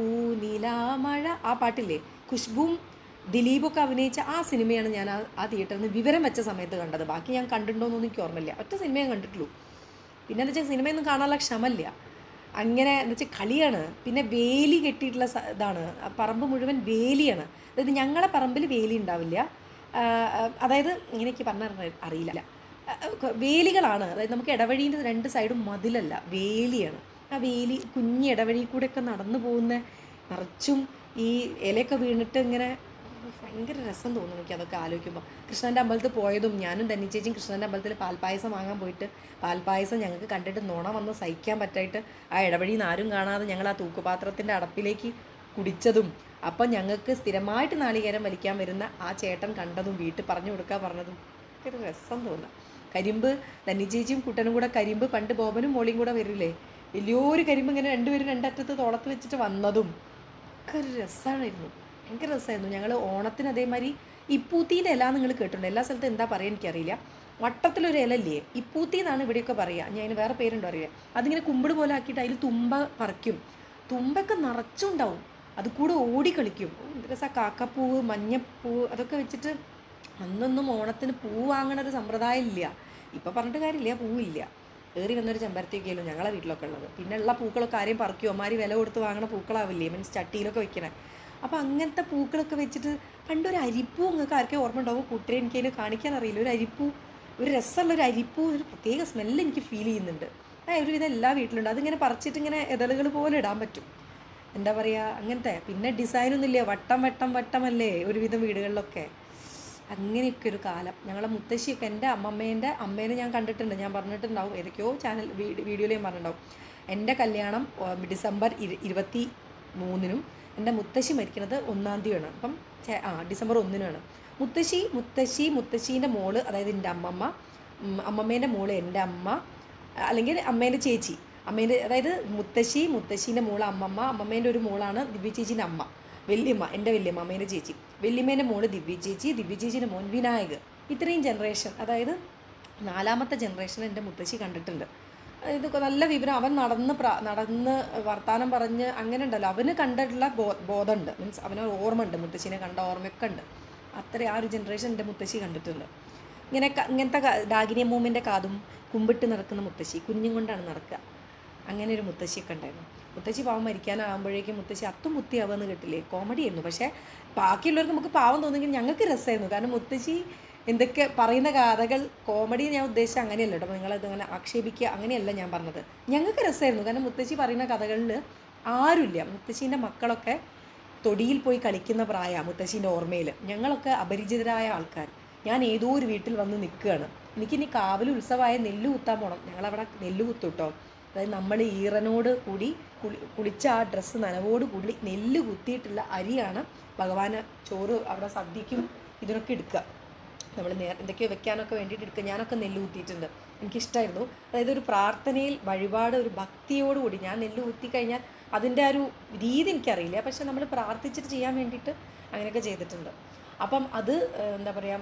നീലാമഴ ആ പാട്ടില്ലേ ഖുഷ്ബും ദിലീപൊക്കെ അഭിനയിച്ച ആ സിനിമയാണ് ഞാൻ ആ ആ തിയേറ്ററിൽ നിന്ന് വിവരം വെച്ച സമയത്ത് കണ്ടത് ബാക്കി ഞാൻ കണ്ടിട്ടുണ്ടോയെന്നൊന്നും എനിക്ക് ഓർമ്മയില്ല ഒറ്റ സിനിമ ഞാൻ കണ്ടിട്ടുള്ളൂ പിന്നെ എന്താ വെച്ചാൽ സിനിമയൊന്നും കാണാനുള്ള ക്ഷമല്ല അങ്ങനെ എന്ന് വെച്ചാൽ കളിയാണ് പിന്നെ വേലി കെട്ടിയിട്ടുള്ള സ- ഇതാണ് ആ പറമ്പ് മുഴുവൻ വേലിയാണ് അതായത് ഞങ്ങളെ പറമ്പിൽ വേലി ഉണ്ടാവില്ല ആ, ആ, അതായത് ഇങ്ങനെയൊക്കെ പറഞ്ഞാൽ അറിയില്ല ആ, ആ, വേലികളാണ് അതായത് നമുക്ക് ഇടവഴീൻ്റെ രണ്ട് സൈഡും മതിലല്ല വേലിയാണ് ആ വേലി കുഞ്ഞ് ഇടവഴി കൂടെയൊക്കെ നടന്നു പോകുന്ന നിറച്ചും ഈ ഇലയൊക്കെ വീണിട്ട് ഇങ്ങനെ ഭയങ്കര രസം തോന്നും എനിക്ക് അതൊക്കെ ആലോചിക്കുമ്പോൾ കൃഷ്ണൻ്റെ അമ്പലത്തിൽ പോയതും ഞാനും തന്നി ചേച്ചിയും കൃഷ്ണൻ്റെ അമ്പലത്തിൽ പാൽപ്പായസം വാങ്ങാൻ പോയിട്ട് പാൽപ്പായസം ഞങ്ങൾക്ക് കണ്ടിട്ട് നുണ വന്ന് സഹിക്കാൻ പറ്റായിട്ട് ആ ഇടവഴിയിൽ നിന്ന് ആരും കാണാതെ ഞങ്ങൾ ആ തൂക്കുപാത്രത്തിൻ്റെ അടപ്പിലേക്ക് കുടിച്ചതും അപ്പം ഞങ്ങൾക്ക് സ്ഥിരമായിട്ട് നാളികേരം വലിക്കാൻ വരുന്ന ആ ചേട്ടൻ കണ്ടതും വീട്ടിൽ പറഞ്ഞു കൊടുക്കാൻ പറഞ്ഞതും ഒക്കെ ഒരു രസം തോന്നുക കരിമ്പ് തന്നി ചേച്ചിയും കുട്ടനും കൂടെ കരിമ്പ് പണ്ട് ബോബനും മോളിയും കൂടെ വരില്ലേ വലിയൊരു കരിമ്പ് ഇങ്ങനെ രണ്ടുപേരും രണ്ടറ്റത്ത് തോളത്ത് വെച്ചിട്ട് വന്നതും ഒക്കെ ഒരു രസമായിരുന്നു ഭയങ്കര രസമായിരുന്നു ഞങ്ങൾ ഓണത്തിന് അതേമാതിരി ഇപ്പൂത്തിൻ്റെ ഇല നിങ്ങൾ കേട്ടിട്ടുണ്ട് എല്ലാ സ്ഥലത്തും എന്താ പറയുക എനിക്കറിയില്ല വട്ടത്തിലൊരു ഇല ഇല്ലേ ഇപ്പൂത്തി എന്നാണ് ഇവിടെയൊക്കെ പറയുക ഞാൻ അതിന് വേറെ പേരുണ്ടോ അറിയില്ല അതിങ്ങനെ കുമ്പിട് പോലെ ആക്കിയിട്ട് അതിൽ തുമ്പ പറിക്കും തുമ്പൊക്കെ നിറച്ചുണ്ടാവും അത് കൂടെ ഓടി കളിക്കും ഓ, എന്ത് രസാ കാക്കപ്പൂവ് മഞ്ഞപ്പൂവ് അതൊക്കെ വെച്ചിട്ട് അന്നൊന്നും ഓണത്തിന് പൂ വാങ്ങണ ഒരു സമ്പ്രദായം ഇല്ല ഇപ്പം പറഞ്ഞിട്ട് കാര്യമില്ല പൂവില്ല ഏറി വന്നൊരു ചെമ്പരത്തിയൊക്കെയല്ലോ ഞങ്ങളെ വീട്ടിലൊക്കെ ഉള്ളത് പിന്നെ ഉള്ള പൂക്കളൊക്കെ ആരെയും പറിക്കുമോ അമാരി വില കൊടുത്ത് വാങ്ങണ പൂക്കളാവില്ലേ മീൻസ് ചട്ടിയിലൊക്കെ വെക്കണേ അപ്പോൾ അങ്ങനത്തെ പൂക്കളൊക്കെ വെച്ചിട്ട് പണ്ടൊരു അരിപ്പൂ നിങ്ങൾക്ക് ആർക്കെ ഓർമ്മ ഉണ്ടാവും കൂട്ടരെ എനിക്ക് അതിന് കാണിക്കാൻ അറിയില്ല ഒരു അരിപ്പൂ ഒരു രസമുള്ള ഒരു അരിപ്പൂ ഒരു പ്രത്യേക സ്മെല്ല് എനിക്ക് ഫീൽ ചെയ്യുന്നുണ്ട് ആ ഒരുവിധം എല്ലാ വീട്ടിലുണ്ട് അതിങ്ങനെ പറിച്ചിട്ട് ഇങ്ങനെ ഇതളുകൾ പോലെ ഇടാൻ പറ്റും എന്താ പറയുക അങ്ങനത്തെ പിന്നെ ഡിസൈനൊന്നും ഇല്ല വട്ടം വട്ടം വട്ടമല്ലേ ഒരുവിധം വീടുകളിലൊക്കെ അങ്ങനെയൊക്കെ ഒരു കാലം ഞങ്ങളെ മുത്തശ്ശിയൊക്കെ എൻ്റെ അമ്മമ്മേൻ്റെ അമ്മേനെ ഞാൻ കണ്ടിട്ടുണ്ട് ഞാൻ പറഞ്ഞിട്ടുണ്ടാവും ഏതൊക്കെയോ ചാനൽ വീഡിയോയിൽ ഞാൻ പറഞ്ഞിട്ടുണ്ടാവും എൻ്റെ കല്യാണം ഓ, ഡിസംബർ ഇരു ഇരുപത്തി മൂന്നിനും എൻ്റെ മുത്തശ്ശി മരിക്കുന്നത് ഒന്നാം തീയതിയാണ് അപ്പം ചെ- ആ ഡിസംബർ ഒന്നിനാണ് മുത്തശ്ശി മുത്തശ്ശി മുത്തശ്ശീൻ്റെ മോള് അതായത് എൻ്റെ അമ്മമ്മ ഉം, അമ്മമ്മേൻ്റെ മോള് എൻ്റെ അമ്മ അല്ലെങ്കിൽ അമ്മേൻ്റെ ചേച്ചി അമ്മേൻ്റെ അതായത് മുത്തശ്ശി മുത്തശ്ശീൻ്റെ മോള് അമ്മമ്മ അമ്മമ്മേൻ്റെ ഒരു മോളാണ് ദിവ്യ ചേച്ചീൻ്റെ അമ്മ വല്യമ്മ എൻ്റെ വല്യമ്മ അമ്മേൻ്റെ ചേച്ചി വല്യമ്മേൻ്റെ മോള് ദിവ്യ ചേച്ചി ദിവ്യ ചേച്ചീൻ്റെ മോൻ വിനായക് ഇത്രയും ജനറേഷൻ അതായത് നാലാമത്തെ ജനറേഷൻ എൻ്റെ മുത്തശ്ശി കണ്ടിട്ടുണ്ട് ഇത് നല്ല വിവരം അവൻ നടന്ന് പ്ര നടന്ന് വർത്താനം പറഞ്ഞ് അങ്ങനെ ഉണ്ടല്ലോ അവന് കണ്ടിട്ടുള്ള ബോ ബോധമുണ്ട് മീൻസ് അവന് ഓർമ്മ ഉണ്ട് മുത്തശ്ശീനെ കണ്ട ഓർമ്മയൊക്കെ ഉണ്ട് അത്ര ആ ഒരു ജനറേഷൻ എൻ്റെ മുത്തശ്ശി കണ്ടിട്ടുണ്ട് ഇങ്ങനെ ക- ഇങ്ങനത്തെ ക- ഡാഗിനി അമ്മൂമ്മൻ്റെ കാതും കുമ്പിട്ട് നടക്കുന്ന മുത്തശ്ശി കുഞ്ഞും കൊണ്ടാണ് നടക്കുക അങ്ങനെ ഒരു മുത്തശ്ശിയൊക്കെ ഉണ്ടായിരുന്നു മുത്തശ്ശി പാവം മരിക്കാനാകുമ്പോഴേക്കും മുത്തശ്ശി അത്തും മുത്തിയാവുമെന്ന് കേട്ടില്ലേ കോമഡി ആയിരുന്നു പക്ഷേ ബാക്കിയുള്ളവർക്ക് നമുക്ക് പാവം തോന്നുമെങ്കിൽ ഞങ്ങൾക്ക് രസമായിരുന്നു കാരണം മുത്തശ്ശി എന്തൊക്കെ പറയുന്ന കഥകൾ കോമഡി ഞാൻ ഉദ്ദേശിച്ച അങ്ങനെയല്ല കേട്ടോ നിങ്ങളത് അങ്ങനെ ആക്ഷേപിക്കുക അങ്ങനെയല്ല ഞാൻ പറഞ്ഞത് ഞങ്ങൾക്ക് രസമായിരുന്നു കാരണം മുത്തശ്ശി പറയുന്ന കഥകളിൽ ആരുമില്ല മുത്തശ്ശീൻ്റെ മക്കളൊക്കെ തൊടിയിൽ പോയി കളിക്കുന്ന പ്രായ മുത്തശ്ശീൻ്റെ ഓർമ്മയിൽ ഞങ്ങളൊക്കെ അപരിചിതരായ ആൾക്കാർ ഞാൻ ഏതോ ഒരു വീട്ടിൽ വന്ന് നിൽക്കുകയാണ് എനിക്കിനി കാവൽ ഉത്സവമായ നെല്ല് കുത്താൻ പോകണം ഞങ്ങളവിടെ നെല്ല് കുത്തും കേട്ടോ അതായത് നമ്മൾ ഈറനോട് കൂടി കുളി കുളിച്ച ആ ഡ്രസ്സ് നനവോട് കൂടി നെല്ല് കുത്തിയിട്ടുള്ള അരിയാണ് ഭഗവാന് ചോറ് അവിടെ സദ്യക്കും ഇതിനൊക്കെ എടുക്കുക നമ്മൾ നേർ എന്തൊക്കെയോ വെക്കാനൊക്കെ വേണ്ടിയിട്ട് എടുക്കുക ഞാനൊക്കെ നെല്ല് കുത്തിയിട്ടുണ്ട് എനിക്കിഷ്ടമായിരുന്നു അതായത് ഒരു പ്രാർത്ഥനയിൽ വഴിപാട് ഒരു ഭക്തിയോടുകൂടി ഞാൻ നെല്ല് കുത്തി കഴിഞ്ഞാൽ അതിൻ്റെ ആ ഒരു രീതി എനിക്കറിയില്ല പക്ഷെ നമ്മൾ പ്രാർത്ഥിച്ചിട്ട് ചെയ്യാൻ വേണ്ടിയിട്ട് അങ്ങനെയൊക്കെ ചെയ്തിട്ടുണ്ട് അപ്പം അത് ഏഹ്, എന്താ പറയുക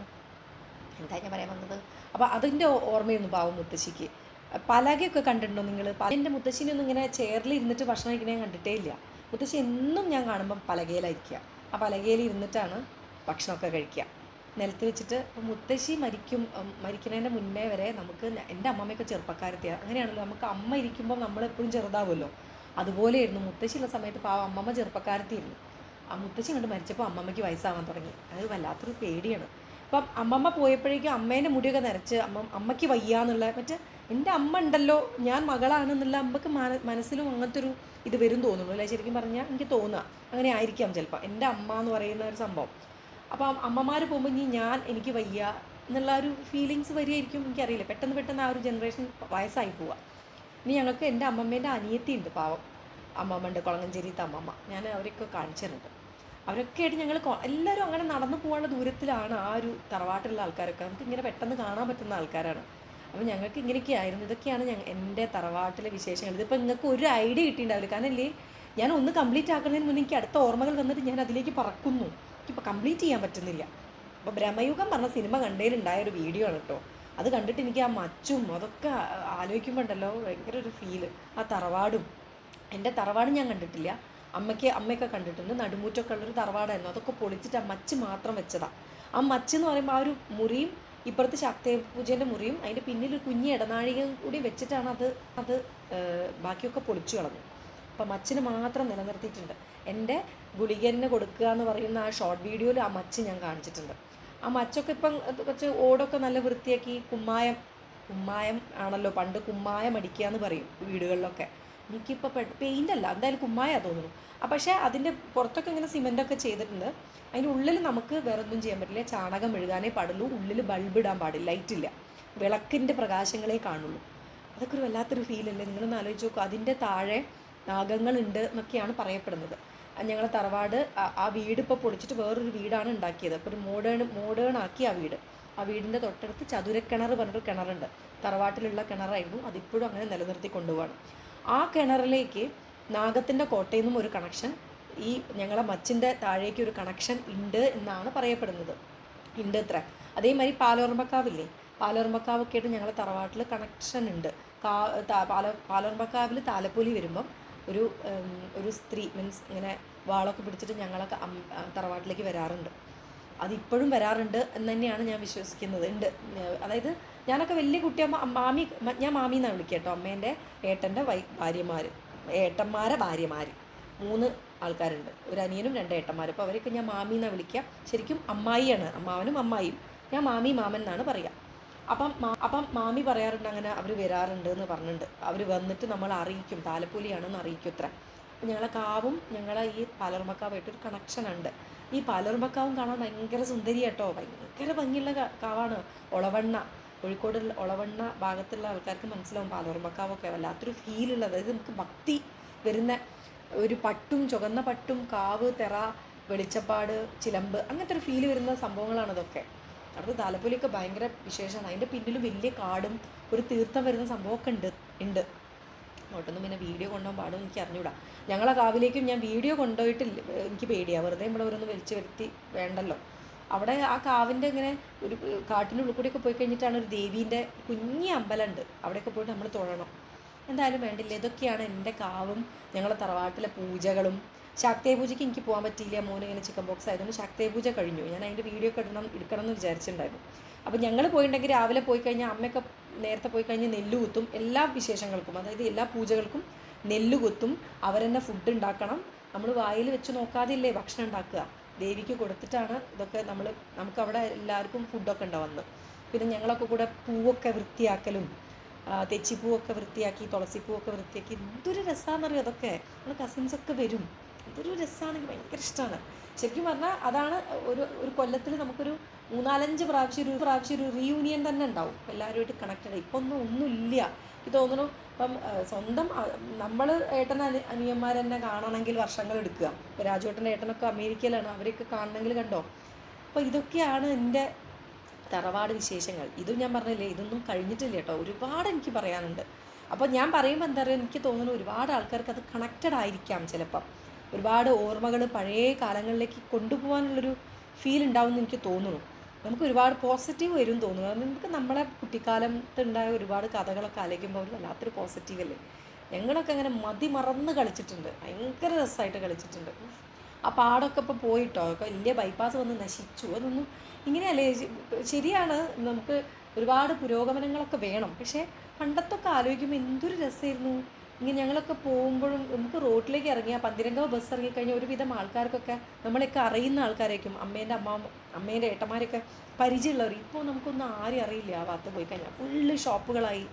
എന്താ ഞാൻ പറയാൻ വന്നത് അപ്പോൾ അതിൻ്റെ ഓർമ്മയൊന്നും പാവം മുത്തശ്ശിക്ക് പലകയൊക്കെ കണ്ടിട്ടുണ്ടോ നിങ്ങൾ എൻ്റെ മുത്തശ്ശിനൊന്നും ഇങ്ങനെ ചെയറിൽ ഇരുന്നിട്ട് ഭക്ഷണം കഴിക്കണേ ഞാൻ കണ്ടിട്ടേ ഇല്ല മുത്തശ്ശി എന്നും ഞാൻ കാണുമ്പം പലകയിലായിരിക്കുക ആ പലകയിൽ ഇരുന്നിട്ടാണ് ഭക്ഷണമൊക്കെ കഴിക്കുക നിലത്ത് വെച്ചിട്ട് ഇപ്പം മുത്തശ്ശി മരിക്കും ഉം, മരിക്കുന്നതിൻ്റെ മുന്നേ വരെ നമുക്ക് ന- എൻ്റെ അമ്മമ്മയൊക്കെ ചെറുപ്പക്കാരത്തെയാണ് അങ്ങനെയാണല്ലോ നമുക്ക് അമ്മ ഇരിക്കുമ്പോൾ നമ്മളെപ്പോഴും ചെറുതാവുമല്ലോ അതുപോലെയായിരുന്നു മുത്തശ്ശിയുള്ള സമയത്ത് പാവം അമ്മമ്മ ചെറുപ്പക്കാരത്തിയായിരുന്നു ആ മുത്തശ്ശി കണ്ട് മരിച്ചപ്പോൾ അമ്മമ്മയ്ക്ക് വയസ്സാവാൻ തുടങ്ങി അത് വല്ലാത്തൊരു പേടിയാണ് അപ്പം അമ്മമ്മ പോയപ്പോഴേക്കും അമ്മേൻ്റെ മുടിയൊക്കെ നരച്ച് അമ്മ അമ്മയ്ക്ക് വയ്യാന്നുള്ള മറ്റേ എൻ്റെ അമ്മ ഉണ്ടല്ലോ ഞാൻ മകളാണെന്നുള്ള അമ്മക്ക് മന മനസ്സിലും അങ്ങനത്തെ ഒരു ഇത് വരും തോന്നുന്നു അല്ലേ ശരിക്കും പറഞ്ഞാൽ എനിക്ക് തോന്നുക അങ്ങനെ ആയിരിക്കാം ചിലപ്പോൾ എൻ്റെ അമ്മ എന്ന് പറയുന്ന ഒരു സംഭവം അപ്പം അമ്മമാർ പോകുമ്പോൾ ഇനി ഞാൻ എനിക്ക് വയ്യ എന്നുള്ള ഒരു ഫീലിങ്സ് വരികയായിരിക്കും എനിക്കറിയില്ല പെട്ടെന്ന് പെട്ടെന്ന് ആ ഒരു ജനറേഷൻ വയസ്സായി പോവുക ഇനി ഞങ്ങൾക്ക് എൻ്റെ അമ്മമ്മേൻ്റെ അനിയത്തി ഉണ്ട് പാവം അമ്മമ്മ ഉണ്ട് കുളങ്ങഞ്ചേരിത്തെ അമ്മമ്മ ഞാൻ അവരൊക്കെ കാണിച്ചിട്ടുണ്ട് അവരൊക്കെ ആയിട്ട് ഞങ്ങൾ എല്ലാവരും അങ്ങനെ നടന്നു പോകാനുള്ള ദൂരത്തിലാണ് ആ ഒരു തറവാട്ടിലുള്ള ആൾക്കാരൊക്കെ നമുക്ക് ഇങ്ങനെ പെട്ടെന്ന് കാണാൻ പറ്റുന്ന ആൾക്കാരാണ് അപ്പോൾ ഞങ്ങൾക്ക് ഇങ്ങനെയൊക്കെ ആയിരുന്നു ഇതൊക്കെയാണ് ഞങ്ങൾ എൻ്റെ തറവാട്ടിലെ വിശേഷങ്ങൾ ഇതിപ്പോൾ നിങ്ങൾക്ക് ഒരു ഐഡിയ കിട്ടിയിട്ടുണ്ടാവില്ല കാരണം അല്ലേ ഞാൻ ഒന്ന് കംപ്ലീറ്റ് ആക്കുന്നതിന് മുന്നേ എനിക്ക് അടുത്ത ഓർമ്മകൾ വന്നിട്ട് ഞാൻ അതിലേക്ക് പറക്കുന്നു എനിക്കിപ്പോൾ കംപ്ലീറ്റ് ചെയ്യാൻ പറ്റുന്നില്ല അപ്പോൾ ബ്രഹ്മയുഗം പറഞ്ഞ സിനിമ കണ്ടതിലുണ്ടായ ഒരു വീഡിയോ ആണ് കേട്ടോ അത് കണ്ടിട്ട് എനിക്ക് ആ മച്ചും അതൊക്കെ ആ- ആലോചിക്കുമ്പോൾ ഉണ്ടല്ലോ ഭയങ്കര ഒരു ഫീല് ആ തറവാടും എൻ്റെ തറവാട് ഞാൻ കണ്ടിട്ടില്ല അമ്മയ്ക്ക് അമ്മയൊക്കെ കണ്ടിട്ടുണ്ട് നടുമുറ്റൊക്കെ ഉള്ളൊരു തറവാടായിരുന്നു അതൊക്കെ പൊളിച്ചിട്ട് ആ മച്ച് മാത്രം വെച്ചതാണ് ആ മച്ച് എന്ന് പറയുമ്പോൾ ആ ഒരു മുറിയും ഇപ്പുറത്ത് ശക്തി പൂജേൻ്റെ മുറിയും അതിൻ്റെ പിന്നിൽ ഒരു കുഞ്ഞി ഇടനാഴിക കൂടി വെച്ചിട്ടാണ് അത് അത് ഏർ, ബാക്കിയൊക്കെ പൊളിച്ചു കളഞ്ഞു അപ്പം മച്ചിന് മാത്രം നിലനിർത്തിയിട്ടുണ്ട് എൻ്റെ ഗുളികന് കൊടുക്കുക എന്ന് പറയുന്ന ആ ഷോർട്ട് വീഡിയോയിൽ ആ മച്ച് ഞാൻ കാണിച്ചിട്ടുണ്ട് ആ മച്ചൊക്കെ ഇപ്പം അത് കുറച്ച് ഓടൊക്കെ നല്ല വൃത്തിയാക്കി കുമ്മായം കുമ്മായം ആണല്ലോ പണ്ട് കുമ്മായം അടിക്കുക എന്ന് പറയും വീടുകളിലൊക്കെ എനിക്കിപ്പോൾ പെയിൻ്റ് അല്ല എന്തായാലും കുമ്മായ തോന്നുന്നു ആ പക്ഷേ അതിൻ്റെ പുറത്തൊക്കെ ഇങ്ങനെ സിമെൻ്റൊക്കെ ചെയ്തിട്ടുണ്ട് അതിൻ്റെ ഉള്ളിൽ നമുക്ക് വേറെ ഒന്നും ചെയ്യാൻ പറ്റില്ല ചാണകം മെഴുകാനേ പാടുള്ളൂ ഉള്ളിൽ ബൾബ് ഇടാൻ പാടില്ല ലൈറ്റ് ഇല്ല വിളക്കിൻ്റെ പ്രകാശങ്ങളേ കാണുള്ളൂ അതൊക്കെ ഒരു വല്ലാത്തൊരു ഫീലല്ലേ നിങ്ങളൊന്ന് ആലോചിച്ച് നോക്കൂ അതിൻ്റെ താഴെ നാഗങ്ങളുണ്ട് എന്നൊക്കെയാണ് പറയപ്പെടുന്നത് ആ ഞങ്ങളെ തറവാട് ആ- ആ വീട് ഇപ്പോൾ പൊളിച്ചിട്ട് വേറൊരു വീടാണ് ഉണ്ടാക്കിയത് അപ്പോൾ ഒരു മോഡേൺ മോഡേൺ ആക്കി ആ വീട് ആ വീടിൻ്റെ തൊട്ടടുത്ത് ചതുരക്കിണർ പറഞ്ഞൊരു കിണറുണ്ട് തറവാട്ടിലുള്ള കിണറായിരുന്നു അതിപ്പോഴും അങ്ങനെ നിലനിർത്തി കൊണ്ടുപോവാണ് ആ കിണറിലേക്ക് നാഗത്തിൻ്റെ കോട്ടയിൽ നിന്നും ഒരു കണക്ഷൻ ഈ ഞങ്ങളെ മച്ചിൻ്റെ താഴേക്ക് ഒരു കണക്ഷൻ ഉണ്ട് എന്നാണ് പറയപ്പെടുന്നത് ഉണ്ട് ഇത്ര അതേമാതിരി പാലോർമ്പക്കാവില്ലേ പാലോർമ്പക്കാവൊക്കെ ആയിട്ട് ഞങ്ങളെ തറവാട്ടിൽ കണക്ഷൻ ഉണ്ട് കാ താ- പാല പാലോർമ്പക്കാവിൽ താലപ്പൊലി വരുമ്പം ഒരു ഉം, ഒരു സ്ത്രീ മീൻസ് ഇങ്ങനെ വാളൊക്കെ പിടിച്ചിട്ട് ഞങ്ങളൊക്കെ അം- ആ, തറവാട്ടിലേക്ക് വരാറുണ്ട് അതിപ്പോഴും വരാറുണ്ട് എന്ന് തന്നെയാണ് ഞാൻ വിശ്വസിക്കുന്നത് ഉണ്ട് ഏർ അതായത് ഞാനൊക്കെ വലിയ കുട്ടിയമ്മ മാമി മ- ഞാൻ മാമി എന്നാണ് വിളിക്കുക കേട്ടോ അമ്മേൻ്റെ ഏട്ടൻ്റെ വൈ ഭാര്യമാർ ഏട്ടന്മാരെ ഭാര്യമാർ മൂന്ന് ആൾക്കാരുണ്ട് ഒരു അനിയനും രണ്ട് ഏട്ടന്മാരും അപ്പോൾ അവരൊക്കെ ഞാൻ മാമി എന്നാണ് വിളിക്കുക ശരിക്കും അമ്മായിയാണ് അമ്മാവനും അമ്മായിയും ഞാൻ മാമി മാമൻ എന്നാണ് പറയുക അപ്പം മാ- അപ്പം മാമി പറയാറുണ്ട് അങ്ങനെ അവർ വരാറുണ്ട് എന്ന് പറഞ്ഞിട്ടുണ്ട് അവർ വന്നിട്ട് നമ്മൾ അറിയിക്കും താലപ്പൊലിയാണെന്ന് അറിയിക്കും ഇത്ര അപ്പം ഞങ്ങളെ കാവും ഞങ്ങളെ ഈ പാലർമക്കാവായിട്ടൊരു കണക്ഷൻ ഉണ്ട് ഈ പാലർമക്കാവും കാണാൻ ഭയങ്കര സുന്ദരി കേട്ടോ ഭയങ്കര ഭംഗിയുള്ള ക- കാവാണ് ഒളവണ്ണ കോഴിക്കോട് ഒളവണ്ണ ഭാഗത്തുള്ള ആൾക്കാർക്ക് മനസ്സിലാവും പാലോർമക്കാവൊക്കെ വല്ലാത്തൊരു ഫീലുള്ള അതായത് നമുക്ക് ഭക്തി വരുന്ന ഒരു പട്ടും ചുവന്ന പട്ടും കാവ് തെറ വെളിച്ചപ്പാട് ചിലമ്പ് അങ്ങനത്തെ ഒരു ഫീല് വരുന്ന സംഭവങ്ങളാണ് ഇതൊക്കെ അവിടുത്തെ താലപ്പൊലിയൊക്കെ ഭയങ്കര വിശേഷമാണ് അതിൻ്റെ പിന്നിൽ വലിയ കാടും ഒരു തീർത്ഥം വരുന്ന സംഭവമൊക്കെ ഉണ്ട് ഉണ്ട് അങ്ങോട്ടൊന്നും പിന്നെ വീഡിയോ കൊണ്ടുപോകാൻ പാടും എനിക്ക് അറിഞ്ഞൂടാ ഞങ്ങളെ കാവിലേക്കും ഞാൻ വീഡിയോ കൊണ്ടുപോയിട്ടില്ല എനിക്ക് പേടിയാണ് വെറുതെ ഇവിടെ ഓരോന്ന് വലിച്ചു വരുത്തി വേണ്ടല്ലോ അവിടെ ആ കാവിൻ്റെ ഇങ്ങനെ ഒരു കാട്ടിനുള്ളിൽ കൂടിയൊക്കെ പോയി കഴിഞ്ഞിട്ടാണ് ഒരു ദേവീൻ്റെ കുഞ്ഞി അമ്പലമുണ്ട് അവിടെയൊക്കെ പോയിട്ട് നമ്മൾ തൊഴണം എന്തായാലും വേണ്ടില്ല ഇതൊക്കെയാണ് എൻ്റെ കാവും ഞങ്ങളെ തറവാട്ടിലെ പൂജകളും ശാക്തേയ പൂജയ്ക്ക് എനിക്ക് പോകാൻ പറ്റിയില്ല മോന് ഇങ്ങനെ ചിക്കൻ ബോക്സ് ആയതുകൊണ്ട് ശാക്തേയ പൂജ കഴിഞ്ഞു ഞാൻ അതിൻ്റെ വീഡിയോ ഒക്കെ ഇടണം എടുക്കണം എന്ന് വിചാരിച്ചിട്ടുണ്ടായിരുന്നു അപ്പോൾ ഞങ്ങൾ പോയിട്ടുണ്ടെങ്കിൽ രാവിലെ പോയി കഴിഞ്ഞാൽ അമ്മയൊക്കെ നേരത്തെ പോയി കഴിഞ്ഞാൽ നെല്ല് കുത്തും എല്ലാ വിശേഷങ്ങൾക്കും അതായത് എല്ലാ പൂജകൾക്കും നെല്ല് കുത്തും അവരെന്നെ ഫുഡ് ഉണ്ടാക്കണം നമ്മൾ വായിൽ വെച്ച് നോക്കാതെയല്ലേ ഭക്ഷണം ഉണ്ടാക്കുക ദേവിക്ക് കൊടുത്തിട്ടാണ് ഇതൊക്കെ നമ്മൾ നമുക്ക് അവിടെ എല്ലാവർക്കും ഫുഡൊക്കെ ഉണ്ടാവുന്നത് പിന്നെ ഞങ്ങളൊക്കെ കൂടെ പൂവൊക്കെ വൃത്തിയാക്കലും ആ, തെച്ചിപ്പൂവൊക്കെ വൃത്തിയാക്കി തുളസിപ്പൂവൊക്കെ വൃത്തിയാക്കി എന്തൊരു രസമാണെന്നറിയോ അതൊക്കെ നമ്മൾ കസിൻസൊക്കെ വരും ഇതൊരു രസമാണ് എനിക്ക് ഭയങ്കര ഇഷ്ടമാണ് ശരിക്കും പറഞ്ഞാൽ അതാണ് ഒരു ഒരു കൊല്ലത്തിൽ നമുക്കൊരു മൂന്നാലഞ്ച് പ്രാവശ്യം ഒരു പ്രാവശ്യം ഒരു റീയൂണിയൻ തന്നെ ഉണ്ടാവും എല്ലാവരുമായിട്ട് കണക്റ്റഡ് ഇപ്പം ഒന്നും ഒന്നുമില്ല എനിക്ക് തോന്നുന്നു ഇപ്പം ആ, സ്വന്തം നമ്മൾ ഏട്ടൻ അനി അനിയന്മാർ തന്നെ കാണണമെങ്കിൽ വർഷങ്ങൾ എടുക്കുക ഇപ്പം രാജുവേട്ടൻ്റെ ഏട്ടനൊക്കെ അമേരിക്കയിലാണ് അവരെയൊക്കെ കാണണമെങ്കിൽ കണ്ടോ അപ്പോൾ ഇതൊക്കെയാണ് എൻ്റെ തറവാട് വിശേഷങ്ങൾ ഇതും ഞാൻ പറഞ്ഞില്ലേ ഇതൊന്നും കഴിഞ്ഞിട്ടില്ല കേട്ടോ ഒരുപാട് എനിക്ക് പറയാനുണ്ട് അപ്പോൾ ഞാൻ പറയുമ്പോൾ എന്താ പറയുക എനിക്ക് തോന്നുന്നു ഒരുപാട് ആൾക്കാർക്ക് അത് കണക്റ്റഡ് ആയിരിക്കാം ചിലപ്പം ഒരുപാട് ഓർമ്മകൾ പഴയ കാലങ്ങളിലേക്ക് കൊണ്ടുപോകാനുള്ളൊരു ഫീൽ ഉണ്ടാവുമെന്ന് എനിക്ക് തോന്നുന്നു നമുക്ക് ഒരുപാട് പോസിറ്റീവ് വരും തോന്നുന്നു കാരണം നമുക്ക് നമ്മളെ കുട്ടിക്കാലത്ത് ഉണ്ടായ ഒരുപാട് കഥകളൊക്കെ ആലോചിക്കുമ്പോൾ ഒരു വല്ലാത്തൊരു പോസിറ്റീവ് അല്ലേ ഞങ്ങളൊക്കെ അങ്ങനെ മതി മറന്ന് കളിച്ചിട്ടുണ്ട് ഭയങ്കര രസമായിട്ട് കളിച്ചിട്ടുണ്ട് ആ പാടമൊക്കെ ഇപ്പോൾ പോയിട്ടോ ഒക്കെ വലിയ ബൈപ്പാസ് വന്ന് നശിച്ചു അതൊന്നും ഇങ്ങനെയല്ലേ ശ- ശരിയാണ് നമുക്ക് ഒരുപാട് പുരോഗമനങ്ങളൊക്കെ വേണം പക്ഷേ പണ്ടത്തൊക്കെ ആലോചിക്കുമ്പോൾ എന്തൊരു രസമായിരുന്നു ഇങ്ങനെ ഞങ്ങളൊക്കെ പോകുമ്പോഴും നമുക്ക് റോഡിലേക്ക് ഇറങ്ങിയ പന്തിരങ്കാവ് ബസ് ഇറങ്ങിക്കഴിഞ്ഞാൽ ഒരുവിധം ആൾക്കാർക്കൊക്കെ നമ്മളെയൊക്കെ അറിയുന്ന ആൾക്കാരായിരിക്കും അമ്മേൻ്റെ അമ്മ അമ്മേൻ്റെ ഏട്ടന്മാരൊക്കെ പരിചയമുള്ളവർ ഇപ്പോൾ നമുക്കൊന്നും ആരും അറിയില്ല ആ ഭാഗത്ത് പോയി കഴിഞ്ഞാൽ ഫുള്ള് ഷോപ്പുകളായി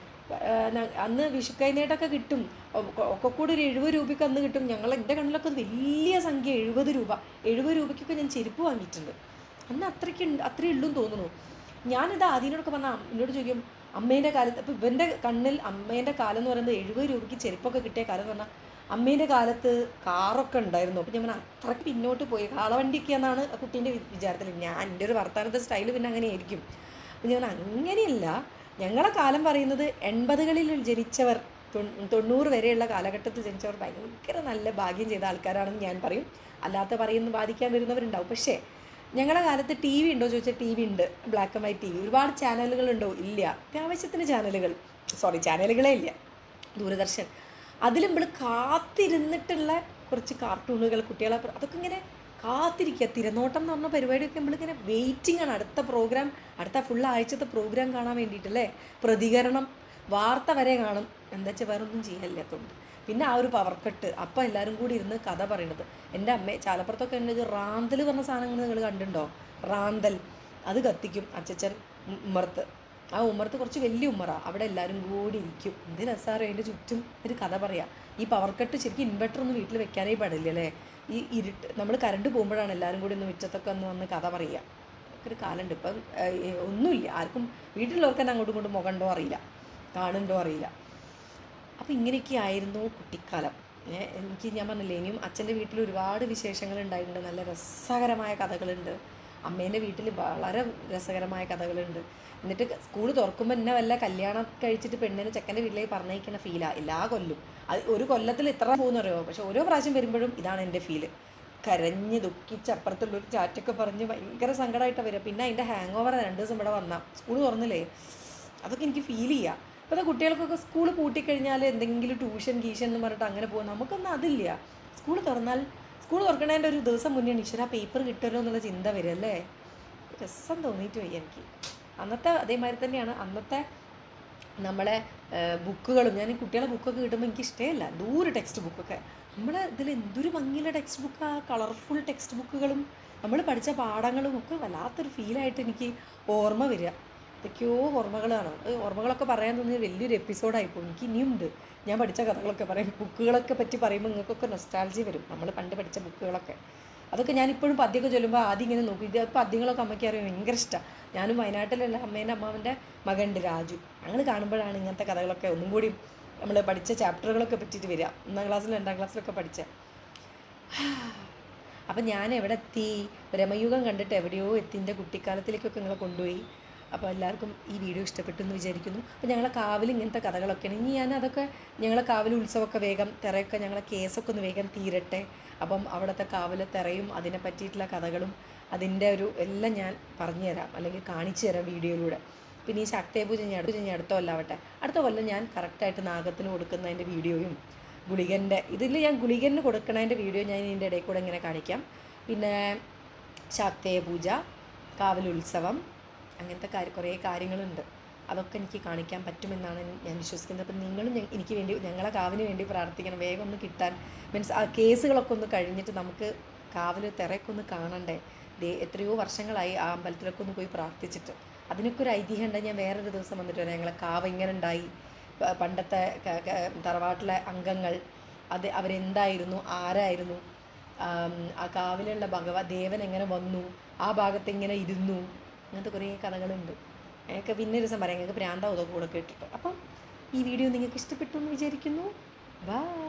ആ, ന- അന്ന് വിഷുക്കൈനീട്ടൊക്കെ കിട്ടും ഒ- ഒക്കെ കൂടി ഒരു എഴുപത് രൂപയ്ക്ക് അന്ന് കിട്ടും ഞങ്ങൾ എൻ്റെ കണ്ണിലൊക്കെ വലിയ സംഖ്യ എഴുപത് രൂപ എഴുപത് രൂപയ്ക്കൊക്കെ ഞാൻ ചെരുപ്പ് വാങ്ങിയിട്ടുണ്ട് അന്ന് അത്രയ്ക്ക് ഉണ്ട് അത്രയേ ഉള്ളൂ എന്ന് തോന്നുന്നു ഞാനിത് ആദ്യനോടൊക്കെ പറഞ്ഞാൽ എന്നോട് ചോദിക്കും അമ്മേൻ്റെ കാലത്ത് അപ്പോൾ ഇവൻ്റെ കണ്ണിൽ അമ്മേൻ്റെ കാലം എന്ന് പറയുന്നത് എഴുപത് രൂപയ്ക്ക് ചെരുപ്പൊക്കെ കിട്ടിയ കാലം എന്ന് പറഞ്ഞാൽ അമ്മേൻ്റെ കാലത്ത് കാറൊക്കെ ഉണ്ടായിരുന്നു അപ്പോൾ ഞാൻ പറഞ്ഞാൽ അത്രയ്ക്ക് പിന്നോട്ട് പോയി കാളവണ്ടിയൊക്കെ എന്നാണ് ആ കുട്ടീൻ്റെ വി- വിചാരത്തിൽ ഞാൻ എൻ്റെ ഒരു വർത്തമാനത്തെ സ്റ്റൈൽ പിന്നെ അങ്ങനെയായിരിക്കും അപ്പോൾ ഞാൻ അങ്ങനെയല്ല ഞങ്ങളെ കാലം പറയുന്നത് എൺപതുകളിൽ ജനിച്ചവർ തൊണ്ണൂ- തൊണ്ണൂറ് വരെയുള്ള കാലഘട്ടത്തിൽ ജനിച്ചവർ ഭയങ്കര നല്ല ഭാഗ്യം ചെയ്ത ആൾക്കാരാണെന്ന് ഞാൻ പറയും അല്ലാത്ത പറയുന്ന ബാധിക്കാൻ വരുന്നവരുണ്ടാവും പക്ഷേ ഞങ്ങളുടെ കാലത്ത് ടി വി ഉണ്ടോ ചോദിച്ചാൽ ടി വി ഉണ്ട് black and white T V ഒരുപാട് ചാനലുകൾ ഉണ്ടോ ഇല്ല അത്യാവശ്യത്തിന് ചാനലുകൾ സോറി ചാനലുകളേ ഇല്ല ദൂരദർശൻ അതിൽ നമ്മൾ കാത്തിരുന്നിട്ടുള്ള കുറച്ച് കാർട്ടൂണുകൾ കുട്ടികളെ പ്ര- അതൊക്കെ ഇങ്ങനെ കാത്തിരിക്കുക തിരനോട്ടം എന്ന് പറഞ്ഞ പരിപാടിയൊക്കെ നമ്മളിങ്ങനെ വെയിറ്റിംഗ് ആണ് അടുത്ത പ്രോഗ്രാം അടുത്ത ഫുൾ ആഴ്ചത്തെ പ്രോഗ്രാം കാണാൻ വേണ്ടിയിട്ടല്ലേ പ്രതികരണം വാർത്ത വരെ കാണും എന്താ വെച്ചാൽ വേറെ ഒന്നും ചെയ്യാനില്ലാത്തതുകൊണ്ട് പിന്നെ ആ ഒരു പവർ കട്ട് അപ്പം എല്ലാവരും കൂടി ഇരുന്ന് കഥ പറയണത് എൻ്റെ അമ്മ ചാലപ്പുറത്തൊക്കെ ഉണ്ടെങ്കിൽ റാന്തൽ പറഞ്ഞ സാധനങ്ങൾ നിങ്ങൾ കണ്ടിട്ടുണ്ടോ റാന്തൽ അത് കത്തിക്കും അച്ചച്ചൻ ഉം ഉമ്മർത്ത് ആ ഉമ്മർത്ത് കുറച്ച് വലിയ ഉമ്മറാണ് അവിടെ എല്ലാവരും കൂടി ഇരിക്കും എന്ത് രസമാണ് അതിൻ്റെ ചുറ്റും ഒരു കഥ പറയാം ഈ പവർ കട്ട് ശരിക്കും ഇൻവെർട്ടർ ഒന്നും വീട്ടിൽ വെക്കാനേ പാടില്ല അല്ലേ ഈ ഇരുട്ട് നമ്മൾ കറണ്ട് പോകുമ്പോഴാണ് എല്ലാവരും കൂടി ഒന്ന് മുറ്റത്തൊക്കെ ഒന്ന് വന്ന് കഥ പറയുക ഒക്കെ ഒരു കാലമുണ്ട് ഇപ്പം ഏഹ്, ഒന്നുമില്ല ആർക്കും വീട്ടിലുള്ളവർക്ക് തന്നെ അങ്ങോട്ടും ഇങ്ങോട്ടും മുഖമുണ്ടോ അറിയില്ല കാണുന്നുണ്ടോ അറിയില്ല അപ്പോൾ ഇങ്ങനെയൊക്കെ ആയിരുന്നു കുട്ടിക്കാലം ഏ, എനിക്ക് ഞാൻ പറഞ്ഞില്ലേ ഇനിയും അച്ഛൻ്റെ വീട്ടിൽ ഒരുപാട് വിശേഷങ്ങൾ ഉണ്ടായിട്ടുണ്ട് നല്ല രസകരമായ കഥകളുണ്ട് അമ്മേൻ്റെ വീട്ടിൽ വളരെ രസകരമായ കഥകളുണ്ട് എന്നിട്ട് സ്കൂൾ തുറക്കുമ്പോൾ എന്നെ വല്ല കല്യാണം കഴിച്ചിട്ട് പെണ്ണിനെ ചെക്കൻ്റെ വീട്ടിലേക്ക് പറഞ്ഞയക്കുന്ന ഫീലാണ് എല്ലാ കൊല്ലും അത് ഒരു കൊല്ലത്തിൽ ഇത്ര പോകുന്നറിയോ പക്ഷെ ഓരോ പ്രാവശ്യം വരുമ്പോഴും ഇതാണ് എൻ്റെ ഫീല് കരഞ്ഞ് ദുഃഖിച്ച് അപ്പുറത്തുള്ളൊരു ചാറ്റൊക്കെ പറഞ്ഞ് ഭയങ്കര സങ്കടമായിട്ടാണ് വരിക പിന്നെ അതിൻ്റെ ഹാങ് ഓവർ രണ്ട് ദിവസം ഇവിടെ വന്നാൽ സ്കൂൾ തുറന്നില്ലേ അതൊക്കെ എനിക്ക് ഫീൽ ചെയ്യുക ഇപ്പോഴത്തെ കുട്ടികൾക്കൊക്കെ സ്കൂൾ പൂട്ടിക്കഴിഞ്ഞാൽ എന്തെങ്കിലും ട്യൂഷൻ ഗീഷൻ എന്ന് പറഞ്ഞിട്ട് അങ്ങനെ പോകും നമുക്കൊന്നും അതില്ല സ്കൂൾ തുറന്നാൽ സ്കൂൾ തുറക്കണതിൻ്റെ ഒരു ദിവസം മുന്നേ ഈശ്വര പേപ്പർ കിട്ടുമല്ലോ എന്നുള്ള ചിന്ത വരും അല്ലേ രസം തോന്നിയിട്ട് വയ്യ എനിക്ക് അന്നത്തെ അതേമാതിരി തന്നെയാണ് അന്നത്തെ നമ്മളെ ബുക്കുകളും ഞാൻ ഈ കുട്ടികളെ ബുക്കൊക്കെ കിട്ടുമ്പോൾ എനിക്ക് ഇഷ്ടമല്ല ദൂരെ ടെക്സ്റ്റ് ബുക്കൊക്കെ നമ്മളെ ഇതിൽ എന്തൊരു ഭംഗിയുള്ള ടെക്സ്റ്റ് ബുക്കാ കളർഫുൾ ടെക്സ്റ്റ് ബുക്കുകളും നമ്മൾ പഠിച്ച പാഠങ്ങളും ഒക്കെ വല്ലാത്തൊരു ഫീലായിട്ട് എനിക്ക് ഓർമ്മ വരിക എന്തൊക്കെയോ ഓർമ്മകളാണ് അത് ഓർമ്മകളൊക്കെ പറയാൻ തോന്നിയ വലിയൊരു എപ്പിസോഡായിപ്പോൾ എനിക്ക് ഇനിയുണ്ട് ഞാൻ പഠിച്ച കഥകളൊക്കെ പറയും ബുക്കുകളൊക്കെ പറ്റി പറയുമ്പോൾ നിങ്ങൾക്കൊക്കെ നൊസ്റ്റാൾജി വരും നമ്മൾ പണ്ട് പഠിച്ച ബുക്കുകളൊക്കെ അതൊക്കെ ഞാനിപ്പോഴും പദ്യമൊക്കെ ചൊല്ലുമ്പോൾ ആദ്യം ഇങ്ങനെ നോക്കും ഇത് പദ്യങ്ങളൊക്കെ അമ്മയ്ക്ക് അറിയാം ഭയങ്കര ഇഷ്ടമാണ് ഞാനും വയനാട്ടിലുള്ള അമ്മേൻ്റെ അമ്മാവൻ്റെ മകനുണ്ട് രാജു ഞങ്ങൾ കാണുമ്പോഴാണ് ഇങ്ങനത്തെ കഥകളൊക്കെ ഒന്നും കൂടി നമ്മൾ പഠിച്ച ചാപ്റ്ററുകളൊക്കെ പറ്റിയിട്ട് വരിക ഒന്നാം ക്ലാസ്സിലും രണ്ടാം ക്ലാസ്സിലൊക്കെ പഠിച്ച അപ്പം ഞാൻ എവിടെ എത്തി രമയുഗം കണ്ടിട്ട് എവിടെയോ എത്തി എൻ്റെ കുട്ടിക്കാലത്തിലേക്കൊക്കെ നിങ്ങളെ കൊണ്ടുപോയി അപ്പോൾ എല്ലാവർക്കും ഈ വീഡിയോ ഇഷ്ടപ്പെട്ടു എന്ന് വിചാരിക്കുന്നു അപ്പോൾ ഞങ്ങളെ കാവിൽ ഇങ്ങനത്തെ കഥകളൊക്കെയാണ് ഇനി ഞാൻ അതൊക്കെ ഞങ്ങളെ കാവിൽ ഉത്സവമൊക്കെ വേഗം തിറയൊക്കെ ഞങ്ങളെ കേസൊക്കെ ഒന്ന് വേഗം തീരട്ടെ അപ്പം അവിടുത്തെ കാവിലെ തിറയും അതിനെ പറ്റിയിട്ടുള്ള കഥകളും അതിൻ്റെ ഒരു എല്ലാം ഞാൻ പറഞ്ഞു തരാം അല്ലെങ്കിൽ കാണിച്ചു തരാം വീഡിയോയിലൂടെ പിന്നെ ഈ ശക്തയെ പൂജ ഞാൻ അടുത്ത ഞാൻ അടുത്ത കൊല്ലാവട്ടെ അടുത്ത കൊല്ലം ഞാൻ കറക്റ്റായിട്ട് നാഗത്തിന് കൊടുക്കുന്നതിൻ്റെ വീഡിയോയും ഗുളികൻ്റെ ഇതിൽ ഞാൻ ഗുളികന് കൊടുക്കണതിൻ്റെ വീഡിയോ ഞാൻ ഇതിൻ്റെ ഇടയിൽ കൂടെ ഇങ്ങനെ കാണിക്കാം പിന്നെ ശാക്തേയ പൂജ കാവലുത്സവം അങ്ങനത്തെ കാര്യം കുറേ കാര്യങ്ങളുണ്ട് അതൊക്കെ എനിക്ക് കാണിക്കാൻ പറ്റുമെന്നാണ് ഞാൻ വിശ്വസിക്കുന്നത് അപ്പം നിങ്ങളും ഞ- എനിക്ക് വേണ്ടി ഞങ്ങളെ കാവിന് വേണ്ടി പ്രാർത്ഥിക്കണം വേഗം ഒന്ന് കിട്ടാൻ മീൻസ് ആ കേസുകളൊക്കെ ഒന്ന് കഴിഞ്ഞിട്ട് നമുക്ക് കാവിൽ തിറയൊക്കെ ഒന്ന് കാണണ്ടേ ദേ എത്രയോ വർഷങ്ങളായി ആ അമ്പലത്തിലൊക്കെ ഒന്ന് പോയി പ്രാർത്ഥിച്ചിട്ട് അതിനൊക്കെ ഒരു ഐതിഹ്യം ഉണ്ട് ഞാൻ വേറൊരു ദിവസം വന്നിട്ട് വരാം ഞങ്ങളെ കാവ് ഇങ്ങനെ ഉണ്ടായി പ- പണ്ടത്തെ ക- ക- തറവാട്ടിലെ അംഗങ്ങൾ അത് അവരെന്തായിരുന്നു ആരായിരുന്നു ആം, ആ കാവിലുള്ള ഭഗവ ദേവൻ എങ്ങനെ വന്നു ആ ഭാഗത്ത് എങ്ങനെ ഇരുന്നു അങ്ങനത്തെ കുറേ കഥകളുണ്ട് ഞങ്ങൾക്ക് പിന്നെ ഒരു ദിവസം പറയാം ഞങ്ങൾക്ക് പ്രാന്താവും ഇതൊക്കെ കൂടെ കേട്ടിട്ട് അപ്പം ഈ വീഡിയോ നിങ്ങൾക്ക് ഇഷ്ടപ്പെട്ടു എന്ന് വിചാരിക്കുന്നു ബൈ